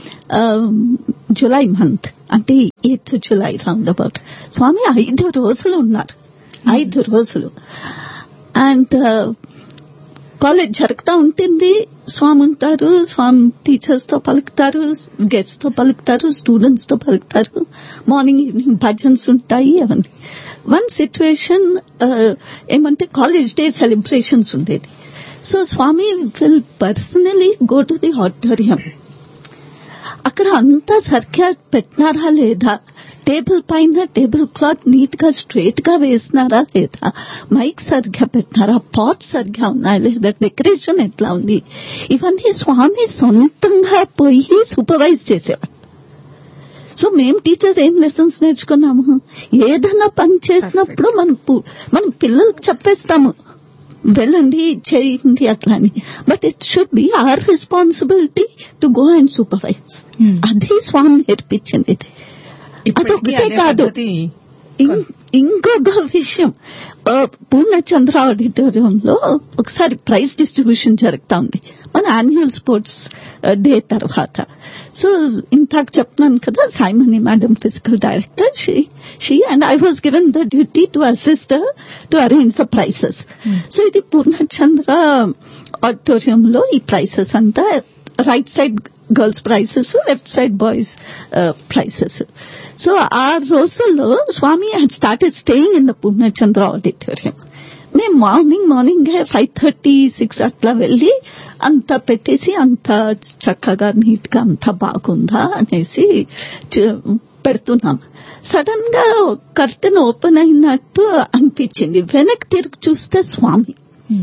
జులై మంత్ అంటే ఎయిత్ జులై రౌండ్ అబౌట్ స్వామి ఐదు రోజులు ఉన్నారు ఐదు రోజులు అండ్ కాలేజ్ జరుగుతూ ఉంటుంది స్వామి ఉంటారు స్వామి టీచర్స్ తో పలుకుతారు గెస్ట్ తో పలుకుతారు స్టూడెంట్స్ తో పలుకుతారు మార్నింగ్ ఈవినింగ్ భజన్స్ ఉంటాయి అవన్నీ వన్ సిచ్యువేషన్ ఏమంటే కాలేజ్ డే సెలబ్రేషన్స్ ఉండేది so Swami will personally go to the auditorium అక్కడ అంతా సరిగ్గా పెట్టినారా లేదా టేబుల్ పైన టేబుల్ క్లాత్ నీట్ గా స్ట్రేట్ గా వేసినారా లేదా మైక్ సరిగ్గా పెట్టినారా పాట్ సరిగ్గా ఉన్నాయా లేదా డెకరేషన్ ఎట్లా ఉంది ఇవన్నీ స్వామి సొంతంగా పోయి సూపర్వైజ్ చేసేవాడు సో మేం టీచర్ ఏం లెసన్స్ నేర్చుకున్నాము ఏదైనా పని చేసినప్పుడు మనం పు- మనం పిల్లలకు చెప్పేస్తాము వెళ్ళండి చేయండి అట్లా అని but it should be our responsibility to go and supervise అది స్వామి నేర్పించింది ఇది ఇప్పటికీ అదొకటే అదే కాదు పద్ధతి ఇం- ఇంకొక విషయం ఆ, పూర్ణచంద్ర ఆడిటోరియంలో ఒకసారి ప్రైజ్ డిస్ట్రిబ్యూషన్ జరుగుతా ఉంది మన యాన్యువల్ స్పోర్ట్స్ డే తర్వాత సో ఇంతాక చెప్తున్నాను కదా Saimani madam physical director she she and I was given the duty to assist to arrange the prizes so ఇది పూర్ణచంద్ర ఆడిటోరియంలో ఈ ప్రైసెస్ అంతా right side girls prizes left side boys prizes so ఆ రోజుల్లో Swami had started staying in the Purnachandra auditorium మేము morning morning five thirty six అట్లా వెళ్ళి అంత పెట్టేసి అంత చక్కగా నీట్ గా అంత బాగుందా అనేసి చూ- పెడుతున్నాం సడన్ గా కర్టెన్ ఓపెన్ అయినట్టు అనిపించింది వెనక్కి తిరిగి చూస్తే Swami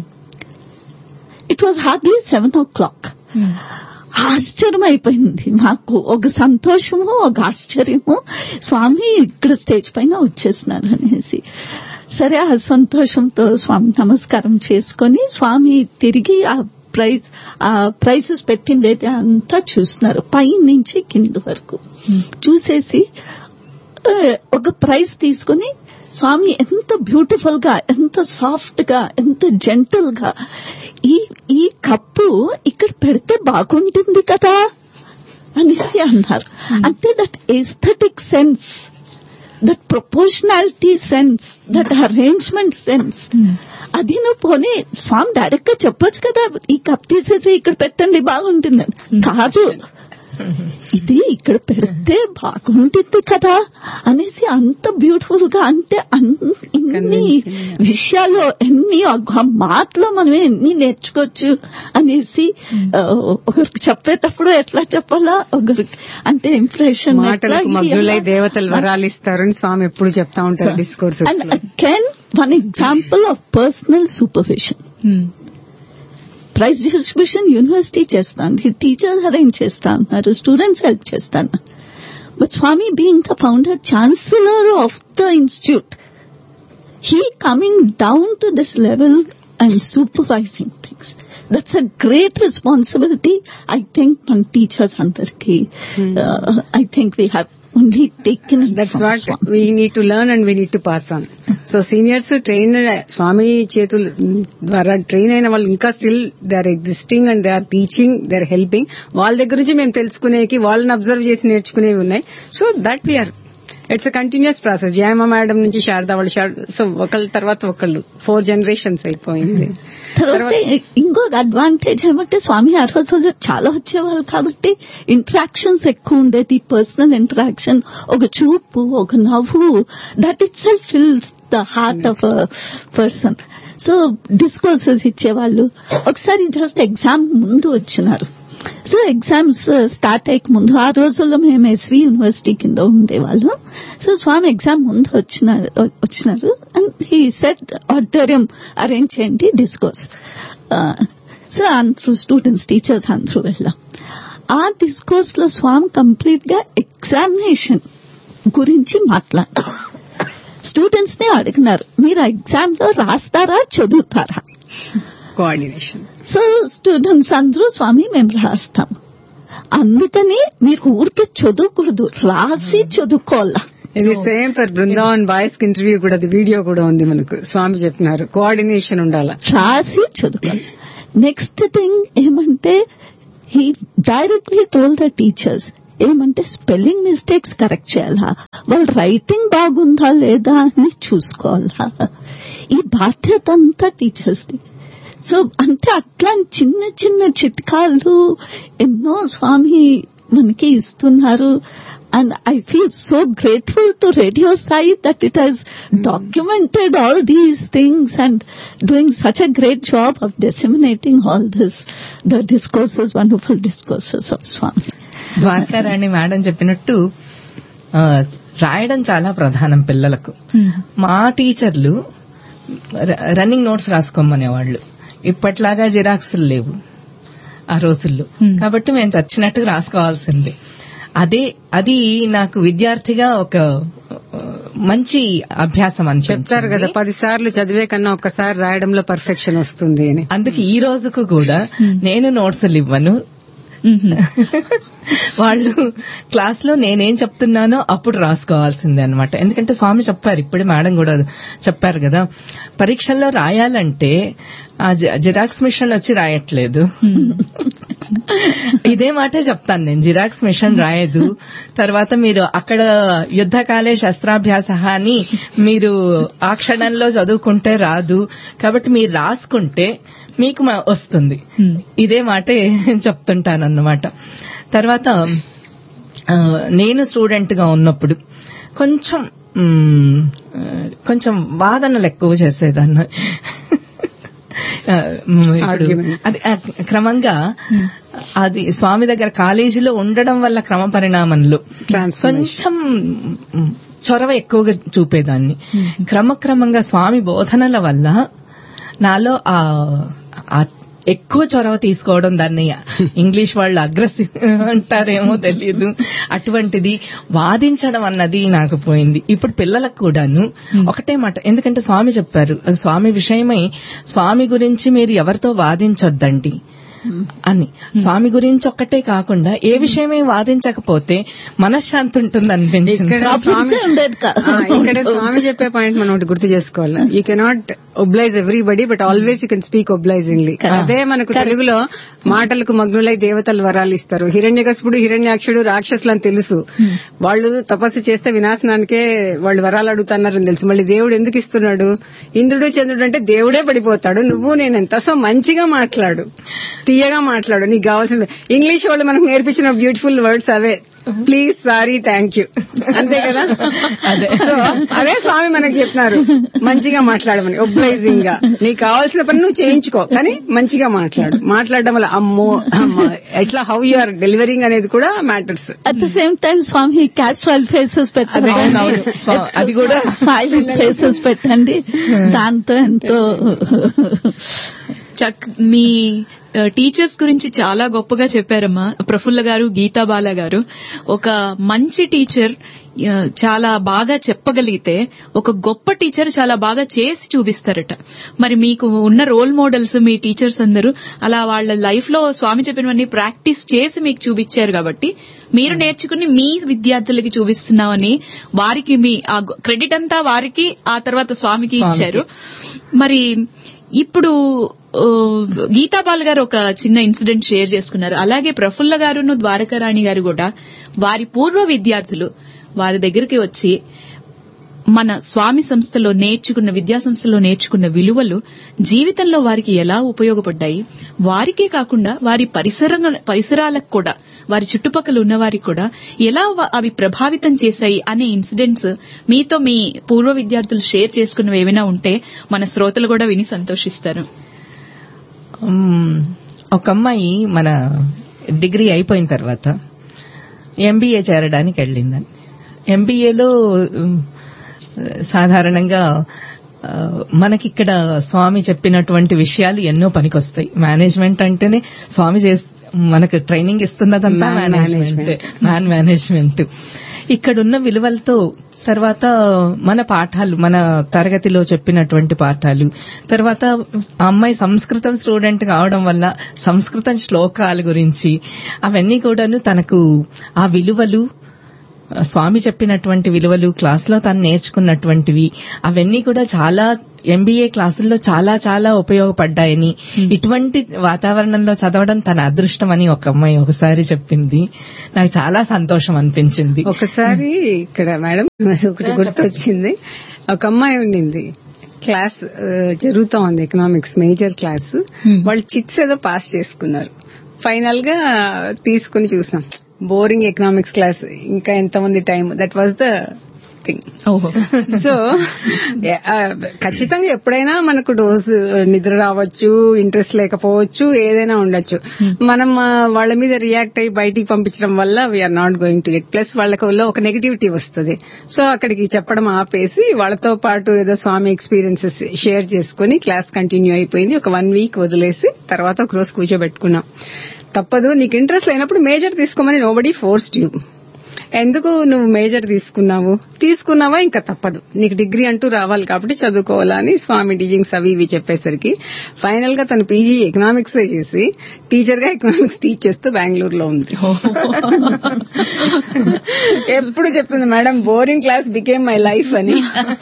it was hardly seven o'clock ఆశ్చర్యం అయిపోయింది మాకు ఒక సంతోషము ఒక ఆశ్చర్యము స్వామి ఇక్కడ స్టేజ్ పైన వచ్చేసినారు అనేసి సరే ఆ సంతోషంతో స్వామి నమస్కారం చేసుకొని స్వామి తిరిగి ఆ ప్రైజ్ ఆ ప్రైజెస్ పెట్టిండేది అంతా చూస్తున్నారు పై నుంచి కింద వరకు చూసేసి ఆ, ఒక ప్రైజ్ తీసుకుని స్వామి ఎంత బ్యూటిఫుల్ గా ఎంత సాఫ్ట్ గా ఎంత జెంటల్ గా ఈ ఈ కప్పు ఇక్కడ పెడితే బాగుంటుంది కదా అనేసి అన్నారు అంటే that aesthetic sense that proportionality sense that arrangement sense అది నువ్వు పోనీ స్వామి డైరెక్ట్ గా చెప్పొచ్చు కదా ఈ కప్ తీసేసి ఇక్కడ పెట్టండి బాగుంటుంది కాదు ఇది ఇక్కడ పెడితే బాగుంటుంది కదా అనేసి అంత బ్యూటిఫుల్ గా అంటే అన్- ఇన్ని విషయాలు ఎన్ని ఒక మాటలో మనం ఎన్ని నేర్చుకోవచ్చు అనేసి ఆ, ఒకరికి చెప్పేటప్పుడు ఎట్లా చెప్పాలా ఒకరికి అంటే ఇంప్రెషన్ మాటలకు మగ్గులై దేవతలు వరాలు ఇస్తారని స్వామి ఎప్పుడు చెప్తా ఉంటారు discourse and again one example of personal supervision prize distribution university చేస్తాను టీచర్స్ అరేంజ్ చేస్తా ఉన్నారు స్టూడెంట్స్ హెల్ప్ చేస్తాను but Swami being the founder chancellor of the institute he coming down to this level and supervising things that's a great responsibility I think మన teachers అందరికి I think we have only taken that's what we need to learn and we need to pass on so seniors train Swami చేతుల ద్వారా train అయిన వాళ్ళు ఇంకా still they are existing and they are teaching they are helping వాళ్ళ దగ్గర నుంచి మేము తెలుసుకునేకి వాళ్ళని అబ్జర్వ్ చేసి నేర్చుకునేవి ఉన్నాయి so that we're it's a continuous process Jayamma madam నుంచి శారదా వాళ్ళు సో ఒకళ్ళ తర్వాత ఒకళ్ళు ఫోర్ జనరేషన్స్ అయిపోయింది తర్వాత ఇంకొక అడ్వాంటేజ్ ఏమంటే స్వామి ఆ రోజుల్లో చాలా వచ్చేవాళ్ళు కాబట్టి ఇంటరాక్షన్స్ ఎక్కువ ఉండేది పర్సనల్ ఇంటరాక్షన్ ఒక చూపు ఒక నవ్వు that itself fills the heart of person so discourses ఇచ్చేవాళ్ళు ఒకసారి జస్ట్ ఎగ్జామ్ ముందు వచ్చినారు సో ఎగ్జామ్స్ స్టార్ట్ అయ్యక ముందు ఆ రోజుల్లో మేము ఎస్వి యూనివర్సిటీ కింద ఉండేవాళ్ళం సో స్వామి ఎగ్జామ్ ముందు వచ్చినారు వచ్చినారు and he said auditorium arrange చేయండి డిస్కోర్స్ సో అందరూ స్టూడెంట్స్ టీచర్స్ అందరూ వెళ్ళాం ఆ డిస్కోర్స్ లో స్వామి కంప్లీట్ గా ఎగ్జామినేషన్ గురించి మాట్లాడారు స్టూడెంట్స్ ని అడిగినారు మీరు ఎగ్జామ్ లో రాస్తారా చదువుతారా కోఆర్డినేషన్ సో స్టూడెంట్స్ అందరూ స్వామి మేము రాస్తాం అందుకని మీరు ఊరికే చదువుకూడదు రాసి చదువుకోవాలా ఇది సేమ్ ఫర్ బృందావన్ బాయ్స్ కి ఇంటర్వ్యూ కూడా అది వీడియో కూడా ఉంది మనకు స్వామి చెప్పినారు కోఆర్డినేషన్ ఉండాల రాసి చదువుకోవాలి నెక్స్ట్ థింగ్ ఏమంటే he directly told the teachers ఏమంటే స్పెల్లింగ్ మిస్టేక్స్ కరెక్ట్ చేయాలా వాళ్ళ రైటింగ్ బాగుందా లేదా అని చూసుకోవాలా ఈ బాధ్యత అంతా టీచర్స్ది సో అంటే అట్లా చిన్న చిన్న చిట్కాలు ఎన్నో స్వామి మనకి ఇస్తున్నారు and I feel so grateful to radio Sai that it has documented all these things and doing such a great job of disseminating all this the discourses wonderful discourses of Swami Dwarakarani madam చెప్పినట్టు ఆ, రాయడం చాలా ప్రధానం పిల్లలకు మా టీచర్లు ర- రన్నింగ్ నోట్స్ రాసుకోమనేవాళ్ళు ఇప్పట్లాగా జిరాక్సులు లేవు ఆ రోజుల్లో Hmm. కాబట్టి మేము చచ్చినట్టుగా రాసుకోవాల్సిందే అదే అది నాకు విద్యార్థిగా ఒక ఆ, మంచి అభ్యాసం అని చెప్తారు కదా పది సార్లు చదివే కన్నా ఒక్కసారి రాయడంలో పర్ఫెక్షన్ వస్తుంది అని అందుకే ఈ రోజుకు కూడా నేను నోట్స్లు ఇవ్వను వాళ్ళు క్లాస్ లో నేనేం చెప్తున్నానో అప్పుడు రాసుకోవాల్సిందే అనమాట ఎందుకంటే స్వామి చెప్పారు ఇప్పుడే మేడం కూడా చెప్పారు కదా పరీక్షల్లో రాయాలంటే ఆ జి- జిరాక్స్ మిషన్ వచ్చి రాయట్లేదు ఇదే మాటే చెప్తాను నేను జిరాక్స్ మిషన్ రాయదు తర్వాత మీరు అక్కడ యుద్ధకాలే శస్త్రాభ్యాస అని మీరు ఆ క్షణంలో చదువుకుంటే రాదు కాబట్టి మీరు రాసుకుంటే మీకు మ- వస్తుంది ఇదే మాటే చెప్తుంటానన్నమాట తర్వాత ఆ, నేను స్టూడెంట్ గా ఉన్నప్పుడు కొంచెం మ్, ఆ, కొంచెం వాదనలు ఎక్కువ చేసేదాన్ని ఆ, మ్, ఇప్పుడు Argument. అది ఆ, క్రమంగా అది స్వామి దగ్గర కాలేజీలో ఉండడం వల్ల క్రమ పరిణామంలో Transformation. కొంచెం మ్, చొరవ ఎక్కువగా చూపేదాన్ని క్రమక్రమంగా స్వామి బోధనల వల్ల నాలో ఆ ఆ ఎక్కువ చొరవ తీసుకోవడం దాన్ని ఇంగ్లీష్ వాళ్ళు అగ్రెసివ్ అంటారేమో తెలియదు అటువంటిది వాదించడం అన్నది నాకు పోయింది ఇప్పుడు పిల్లలకు కూడాను ఒకటే మాట ఎందుకంటే స్వామి చెప్పారు అది స్వామి విషయమై స్వామి గురించి మీరు ఎవరితో వాదించొద్దండి అని స్వామి గురించి ఒక్కటే కాకుండా ఏ విషయమే వాదించకపోతే మనశ్శాంతి ఉంటుంది అనిపించింది ఇక్కడ Problems ఏ ఉండేది కాదు. ఆ, ఇక్కడ స్వామి చెప్పే పాయింట్ మనం ఒకటి గుర్తు చేసుకోవాలి you cannot oblige everybody but always you can speak obligingly అదే మనకు తెలుగులో మాటలకు మగ్నులై దేవతలు వరాలు ఇస్తారు హిరణ్యకశిపుడు హిరణ్యాక్షుడు రాక్షసులు అని తెలుసు వాళ్ళు తపస్సు చేస్తే వినాశనానికే వాళ్ళు వరాలు అడుగుతున్నారని తెలుసు మళ్ళీ దేవుడు ఎందుకు ఇస్తున్నాడు ఇంద్రుడు చంద్రుడు అంటే దేవుడే పడిపోతాడు నువ్వు నేను ఎంత సో మంచిగా మాట్లాడు తీయగా మాట్లాడు నీకు కావాల్సిన ఇంగ్లీష్ వాళ్ళు మనకు నేర్పించిన బ్యూటిఫుల్ వర్డ్స్ అవే ప్లీజ్ సారీ థ్యాంక్ యూ అంతే కదా అదే. సో అదే స్వామి మనకు చెప్పినారు మంచిగా మాట్లాడమని ఒబ్లైజింగ్ గా నీకు కావాల్సిన పని నువ్వు చేయించుకో కానీ మంచిగా మాట్లాడు మాట్లాడడం వల్ల అమ్మో అమ్మో, ఎట్లా హౌ యు ఆర్ డెలివరింగ్ అనేది కూడా matters at the same time Swami క్యాస్ట్రల్ ఫేసెస్ పెట్టండి అవునవును. స్వా- అది కూడా స్మైలింగ్ ఫేసెస్ పెట్టండి దాంతో ఎంతో చక్ మీ ఆ, టీచర్స్ గురించి చాలా గొప్పగా చెప్పారమ్మా ప్రఫుల్ల గారు గీతా బాల గారు ఒక మంచి టీచర్ ఆ, చాలా బాగా చెప్పగలిగితే ఒక గొప్ప టీచర్ చాలా బాగా చేసి చూపిస్తారట మరి మీకు ఉన్న రోల్ మోడల్స్ మీ టీచర్స్ అందరూ అలా వాళ్ళ లైఫ్ లో స్వామి చెప్పినవన్నీ ప్రాక్టీస్ చేసి మీకు చూపించారు కాబట్టి మీరు నేర్చుకుని మీ విద్యార్థులకి చూపిస్తున్నామని వారికి మీ ఆ క్రెడిట్ అంతా వారికి ఆ తర్వాత స్వామికి స్వామికి. ఇచ్చారు మరి ఇప్పుడు ఆ, గీతాబాల్ గారు ఒక చిన్న ఇన్సిడెంట్ షేర్ చేసుకున్నారు అలాగే ప్రఫుల్ల గారును ద్వారకారాణి గారు కూడా వారి పూర్వ విద్యార్థులు వారి దగ్గరికి వచ్చి మన స్వామి సంస్థలో నేర్చుకున్న విద్యా సంస్థలో నేర్చుకున్న విలువలు జీవితంలో వారికి ఎలా ఉపయోగపడ్డాయి వారికే కాకుండా వారి పరిసర పరిసరాలకు కూడా వారి చుట్టుపక్కల ఉన్న వారికి కూడా ఎలా వ- అవి ప్రభావితం చేశాయి అనే ఇన్సిడెంట్స్ మీతో మీ పూర్వ విద్యార్థులు షేర్ చేసుకున్నవి ఏమైనా ఉంటే మన శ్రోతలు కూడా విని సంతోషిస్తారు మ్మ్. ఒక అమ్మాయి మన డిగ్రీ అయిపోయిన తర్వాత ఎంబీఏ చేరడానికి వెళ్ళిందని ఎంబీఏలో సాధారణంగా ఆ, మనకిక్కడ స్వామి చెప్పినటువంటి విషయాలు ఎన్నో పనికొస్తాయి మేనేజ్మెంట్ అంటేనే స్వామి చేస్ మనకు ట్రైనింగ్ ఇస్తున్నదంతా Man మేనేజ్మెంట్ మ్యాన్ మేనేజ్మెంట్ ఇక్కడున్న విలువలతో తర్వాత మన పాఠాలు మన తరగతిలో చెప్పినటువంటి పాఠాలు తర్వాత ఆ అమ్మాయి సంస్కృతం స్టూడెంట్ కావడం వల్ల సంస్కృతం శ్లోకాల గురించి అవన్నీ కూడాను తనకు ఆ విలువలు స్వామి చెప్పినటువంటి విలువలు క్లాసులో తను నేర్చుకున్నటువంటివి అవన్నీ కూడా చాలా ఎంబీఏ క్లాసుల్లో చాలా చాలా ఉపయోగపడ్డాయని ఇటువంటి వాతావరణంలో చదవడం తన అదృష్టం అని ఒక అమ్మాయి ఒకసారి చెప్పింది నాకు చాలా సంతోషం అనిపించింది ఒకసారి ఇక్కడ మేడం ఒకటి గుర్తొచ్చింది ఒక అమ్మాయి ఉండింది క్లాస్ ఆ, జరుగుతా ఉంది ఎకనామిక్స్ మేజర్ క్లాస్ వాళ్ళు చిట్స్ ఏదో పాస్ చేసుకున్నారు ఫైనల్ గా తీసుకుని చూసాం బోరింగ్ ఎకనామిక్స్ క్లాస్ ఇంకా ఎంత ఉంది time that was the thing ఓహో సో ఆ, ఖచ్చితంగా ఎప్పుడైనా మనకు డోసు నిద్ర రావచ్చు ఇంట్రెస్ట్ లేకపోవచ్చు ఏదైనా ఉండొచ్చు మనం ఆ, వాళ్ళ మీద రియాక్ట్ అయ్యి బయటికి పంపించడం వల్ల we're not going to get plus వాళ్ళలో ఒక నెగిటివిటీ వస్తుంది సో అక్కడికి చెప్పడం ఆపేసి వాళ్ళతో పాటు ఏదో స్వామి ఎక్స్పీరియన్సెస్ షేర్ చేసుకుని క్లాస్ కంటిన్యూ అయిపోయింది ఒక వన్ వీక్ వదిలేసి తర్వాత ఒక రోజు కూర్చోబెట్టుకున్నాం తప్పదు నీకు ఇంట్రెస్ట్ లేనప్పుడు మేజర్ తీసుకోమని నోబడీ ఫోర్స్డ్ యూ ఎందుకు నువ్వు మేజర్ తీసుకున్నావు తీసుకున్నావా ఇంకా తప్పదు నీకు డిగ్రీ అంటూ రావాలి కాబట్టి చదువుకోవాలా అని స్వామి టీచింగ్స్ అవి ఇవి చెప్పేసరికి ఫైనల్ గా తను పీజీ ఎకనామిక్స్ చేసి టీచర్ గా ఎకనామిక్స్ టీచ్ చేస్తూ బెంగళూరులో ఉంది ఎప్పుడు చెప్తుంది madam boring class became my life అని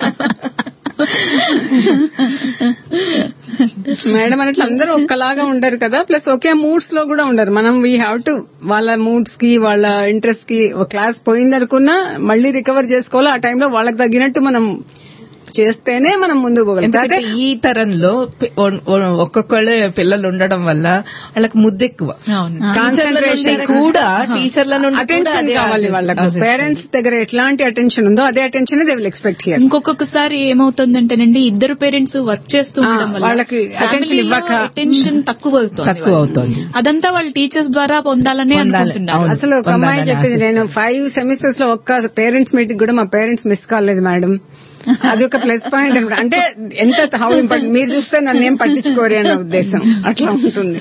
మేడం అన్నట్లు అందరూ ఒక్కలాగా ఉండరు కదా ప్లస్ ఒకే మూడ్స్ లో కూడా ఉండరు మనం వీ హ్యావ్ టు వాళ్ళ మూడ్స్ కి వాళ్ళ ఇంట్రెస్ట్ కి ఒక క్లాస్ పోయిందనుకున్నా మళ్ళీ రికవర్ చేసుకోవాలి ఆ టైంలో వాళ్ళకి తగ్గినట్టు మనం చేస్తేనే మనం ముందుకు పోగలుగుతాం ఎందుకంటే అదే ఈ తరంలో పి- ఒ- ఒ- ఒక్కొక్కళ్ళే పిల్లలు ఉండడం వల్ల వాళ్ళకి ముద్దెక్కువ అవును కాన్సన్ట్రేషన్ కూడా టీచర్ల నుండి కూడా అటెన్షన్ అదే కావాలి ఆశిస్తారు. వాళ్ళకు ఆశిస్తారు. పేరెంట్స్ దగ్గర ఎట్లాంటి అటెన్షన్ ఉందో అదే attention they will expect here ఇంకొకసారి ఏమవుతుందంటేనండి ఇద్దరు పేరెంట్స్ వర్క్ చేస్తూ ఉండడం ఆ, వల్ల వాళ్ళకి attention ఇవ్వక. అటెన్షన్ తక్కువ అవుతుంది తక్కువ అవుతోంది. అదంతా వాళ్ళు టీచర్స్ ద్వారా పొందాలని పొందాలి. అనుకుంటున్నారు అవును. అసలు ఒక అమ్మాయి పొందాలని చెప్పింది నేను ఆశిస్తాను. ఫైవ్ సెమిస్టర్స్ లో ఒక్క పేరెంట్స్ మీటింగ్ కూడా మా పేరెంట్స్ మిస్ కాలేదు మేడం అది ఒక ప్లస్ పాయింట్ అనమాట. అంటే ఎంత హౌ ఇంపార్టెంట్ మీరు చూస్తే నన్ను ఏం పట్టించుకోరు అన్న ఉద్దేశం అట్లా ఉంటుంది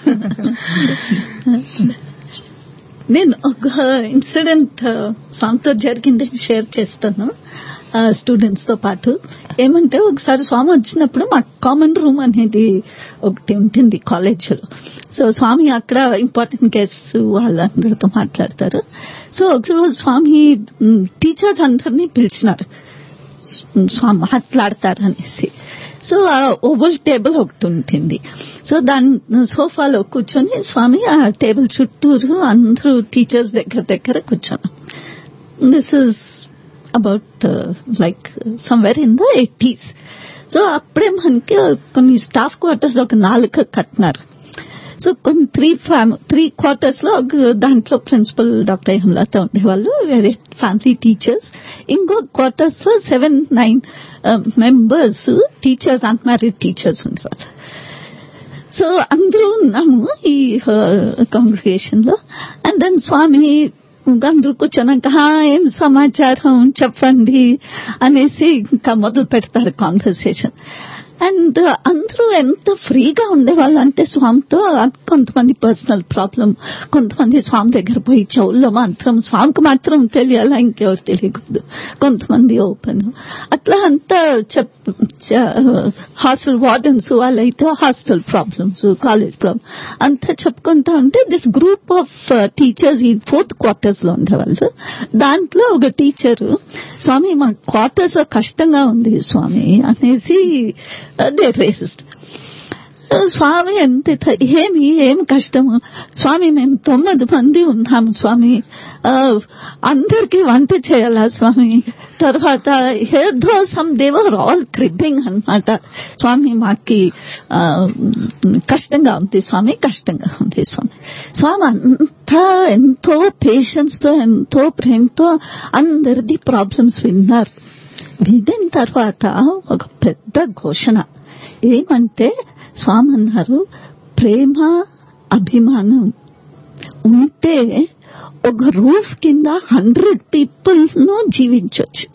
నేను ఒక ఇన్సిడెంట్ స్వామితో జరిగింది షేర్ చేస్తాను స్టూడెంట్స్ తో పాటు ఏమంటే ఒకసారి స్వామి వచ్చినప్పుడు మా కామన్ రూమ్ అనేది ఒకటి ఉంటుంది కాలేజ్ లో సో స్వామి అక్కడ ఇంపార్టెంట్ గెస్ట్ వాళ్ళందరితో మాట్లాడతారు సో ఒకసారి స్వామి టీచర్స్ అందరినీ పిలిచినారు స్వామి మాట్లాడతారు అనేసి సో ఆ ఓవల్ టేబుల్ ఒకటి ఉంటుంది సో దాని సోఫాలో కూర్చొని స్వామి ఆ టేబుల్ చుట్టూరు అందరూ టీచర్స్ దగ్గర దగ్గర కూర్చొని this is about like somewhere in the eighties so అప్పుడే మనకి కొన్ని స్టాఫ్ క్వార్టర్స్ ఒక నాలుగు కట్టినారు సో కొన్ని త్రీ ఫ్యామ్ త్రీ క్వార్టర్స్ లో ఒక దాంట్లో ప్రిన్సిపల్ డాక్టర్ హేమలత ఉండేవాళ్ళు వేరే ఫ్యామిలీ టీచర్స్ ఇంకో క్వార్టర్స్ లో seven nine members teachers unmarried teachers ఉండేవాళ్ళు సో అందరూ ఉన్నాము ఈ కాంగ్రిగేషన్ లో అండ్ దెన్ స్వామి అందరూ కూర్చొన్నాక "హా, ఏం సమాచారం చెప్పండి అనేసి ఇంకా మొదలు పెడతారు కాన్వర్సేషన్ అండ్ అందరూ ఎంత ఫ్రీగా ఉండేవాళ్ళు అంటే స్వామితో కొంతమంది పర్సనల్ ప్రాబ్లం కొంతమంది స్వామి దగ్గర పోయి చెవుల్లో మాత్రం స్వామికి మాత్రం తెలియాలా ఇంకెవరు తెలియకూడదు కొంతమంది ఓపెన్ అట్లా అంతా చెప్ హాస్టల్ వార్డెన్స్ వాళ్ళైతే హాస్టల్ ప్రాబ్లమ్స్ కాలేజ్ ప్రాబ్లమ్ అంతా చెప్పుకుంటా ఉంటే దిస్ గ్రూప్ ఆఫ్ టీచర్స్ ఈ ఫోర్త్ క్వార్టర్స్ లో ఉండేవాళ్ళు దాంట్లో ఒక టీచరు స్వామి మా క్వార్టర్స్ కష్టంగా ఉంది స్వామి అనేసి దే రేసిస్ట్ స్వామి ఎంత త- ఏమి ఏమి కష్టము స్వామి మేము తొమ్మిది మంది ఉన్నాము స్వామి ఆ, అందరికీ వంట చేయాలా స్వామి తర్వాత ఏదో సమ్ దేవర్ ఆల్ క్రిబ్బింగ్ అన్నమాట స్వామి మాకి ఆ, కష్టంగా ఉంది స్వామి కష్టంగా ఉంది స్వామి స్వామి అంతా ఎంతో పేషెన్స్ తో ఎంతో ప్రేమతో అందరిది ప్రాబ్లమ్స్ విన్నారు వినిన తర్వాత ఒక పెద్ద ఘోషణ ఏమంటే స్వామి అన్నారు ప్రేమ అభిమానం ఉంటే ఒక రూఫ్ కింద హండ్రెడ్ పీపుల్ ను జీవించవచ్చు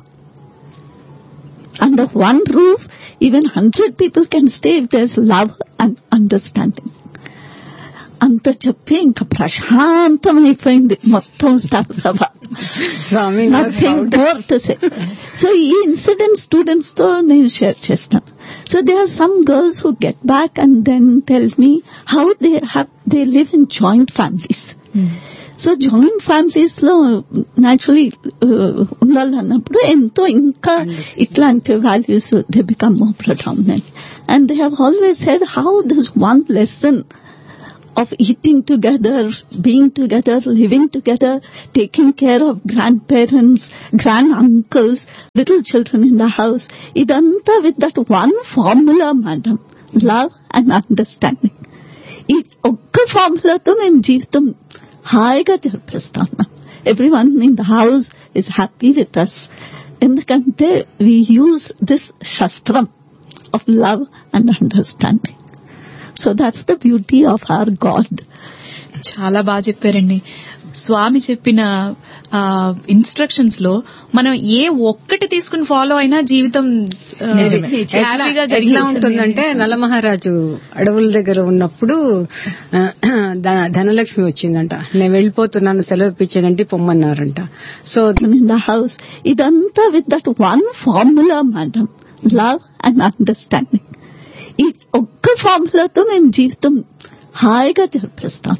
under one roof even hundred people can stay if there's love and understanding అంత చెప్పి ఇంకా ప్రశాంతమైపోయింది మొత్తం స్టాఫ్ సభ Swami nothing more to say so ఈ ఇన్సిడెంట్ స్టూడెంట్స్ తో నేను షేర్ చేస్తాను so they are some girls who get back and then tell me how they have they live in joint families so joint families లో naturally ఉండాలన్నప్పుడు ఎంతో ఇంకా ఇట్లాంటి values they become more predominant and they have always said how this one lesson of eating together, being together, living together, taking care of grandparents, grand uncles, little children in the house. Idanta with that one formula, madam. Love and understanding. ఈ ఒక్క ఫార్ములాతో మేము జీవితం హాయిగా జరిపిస్తాం everyone in the house is happy with us ఎందుకంటే we use this శస్త్రం of love and understanding so that's the beauty of our God చాలా బాగా చెప్పారండి స్వామి చెప్పిన ఇన్స్ట్రక్షన్స్ లో మనం ఏ ఒక్కటి తీసుకుని ఫాలో అయినా జీవితం ఆ, ఎట్లా హ్యాపీగా ఎట్లా జరిగి ఉంటుందంటే నలమహారాజు అడవుల దగ్గర ఉన్నప్పుడు ఆ, ధ- ధనలక్ష్మి వచ్చిందంట నేను వెళ్ళిపోతున్నాను సెలవు ఇప్పించానంటే పొమ్మన్నారంట సో in the house. ఇదంతా with that one formula, madam. Love and understanding. ఈ ఒక్క ఫార్ములాతో మేము జీవితం హాయిగా జరిపిస్తాం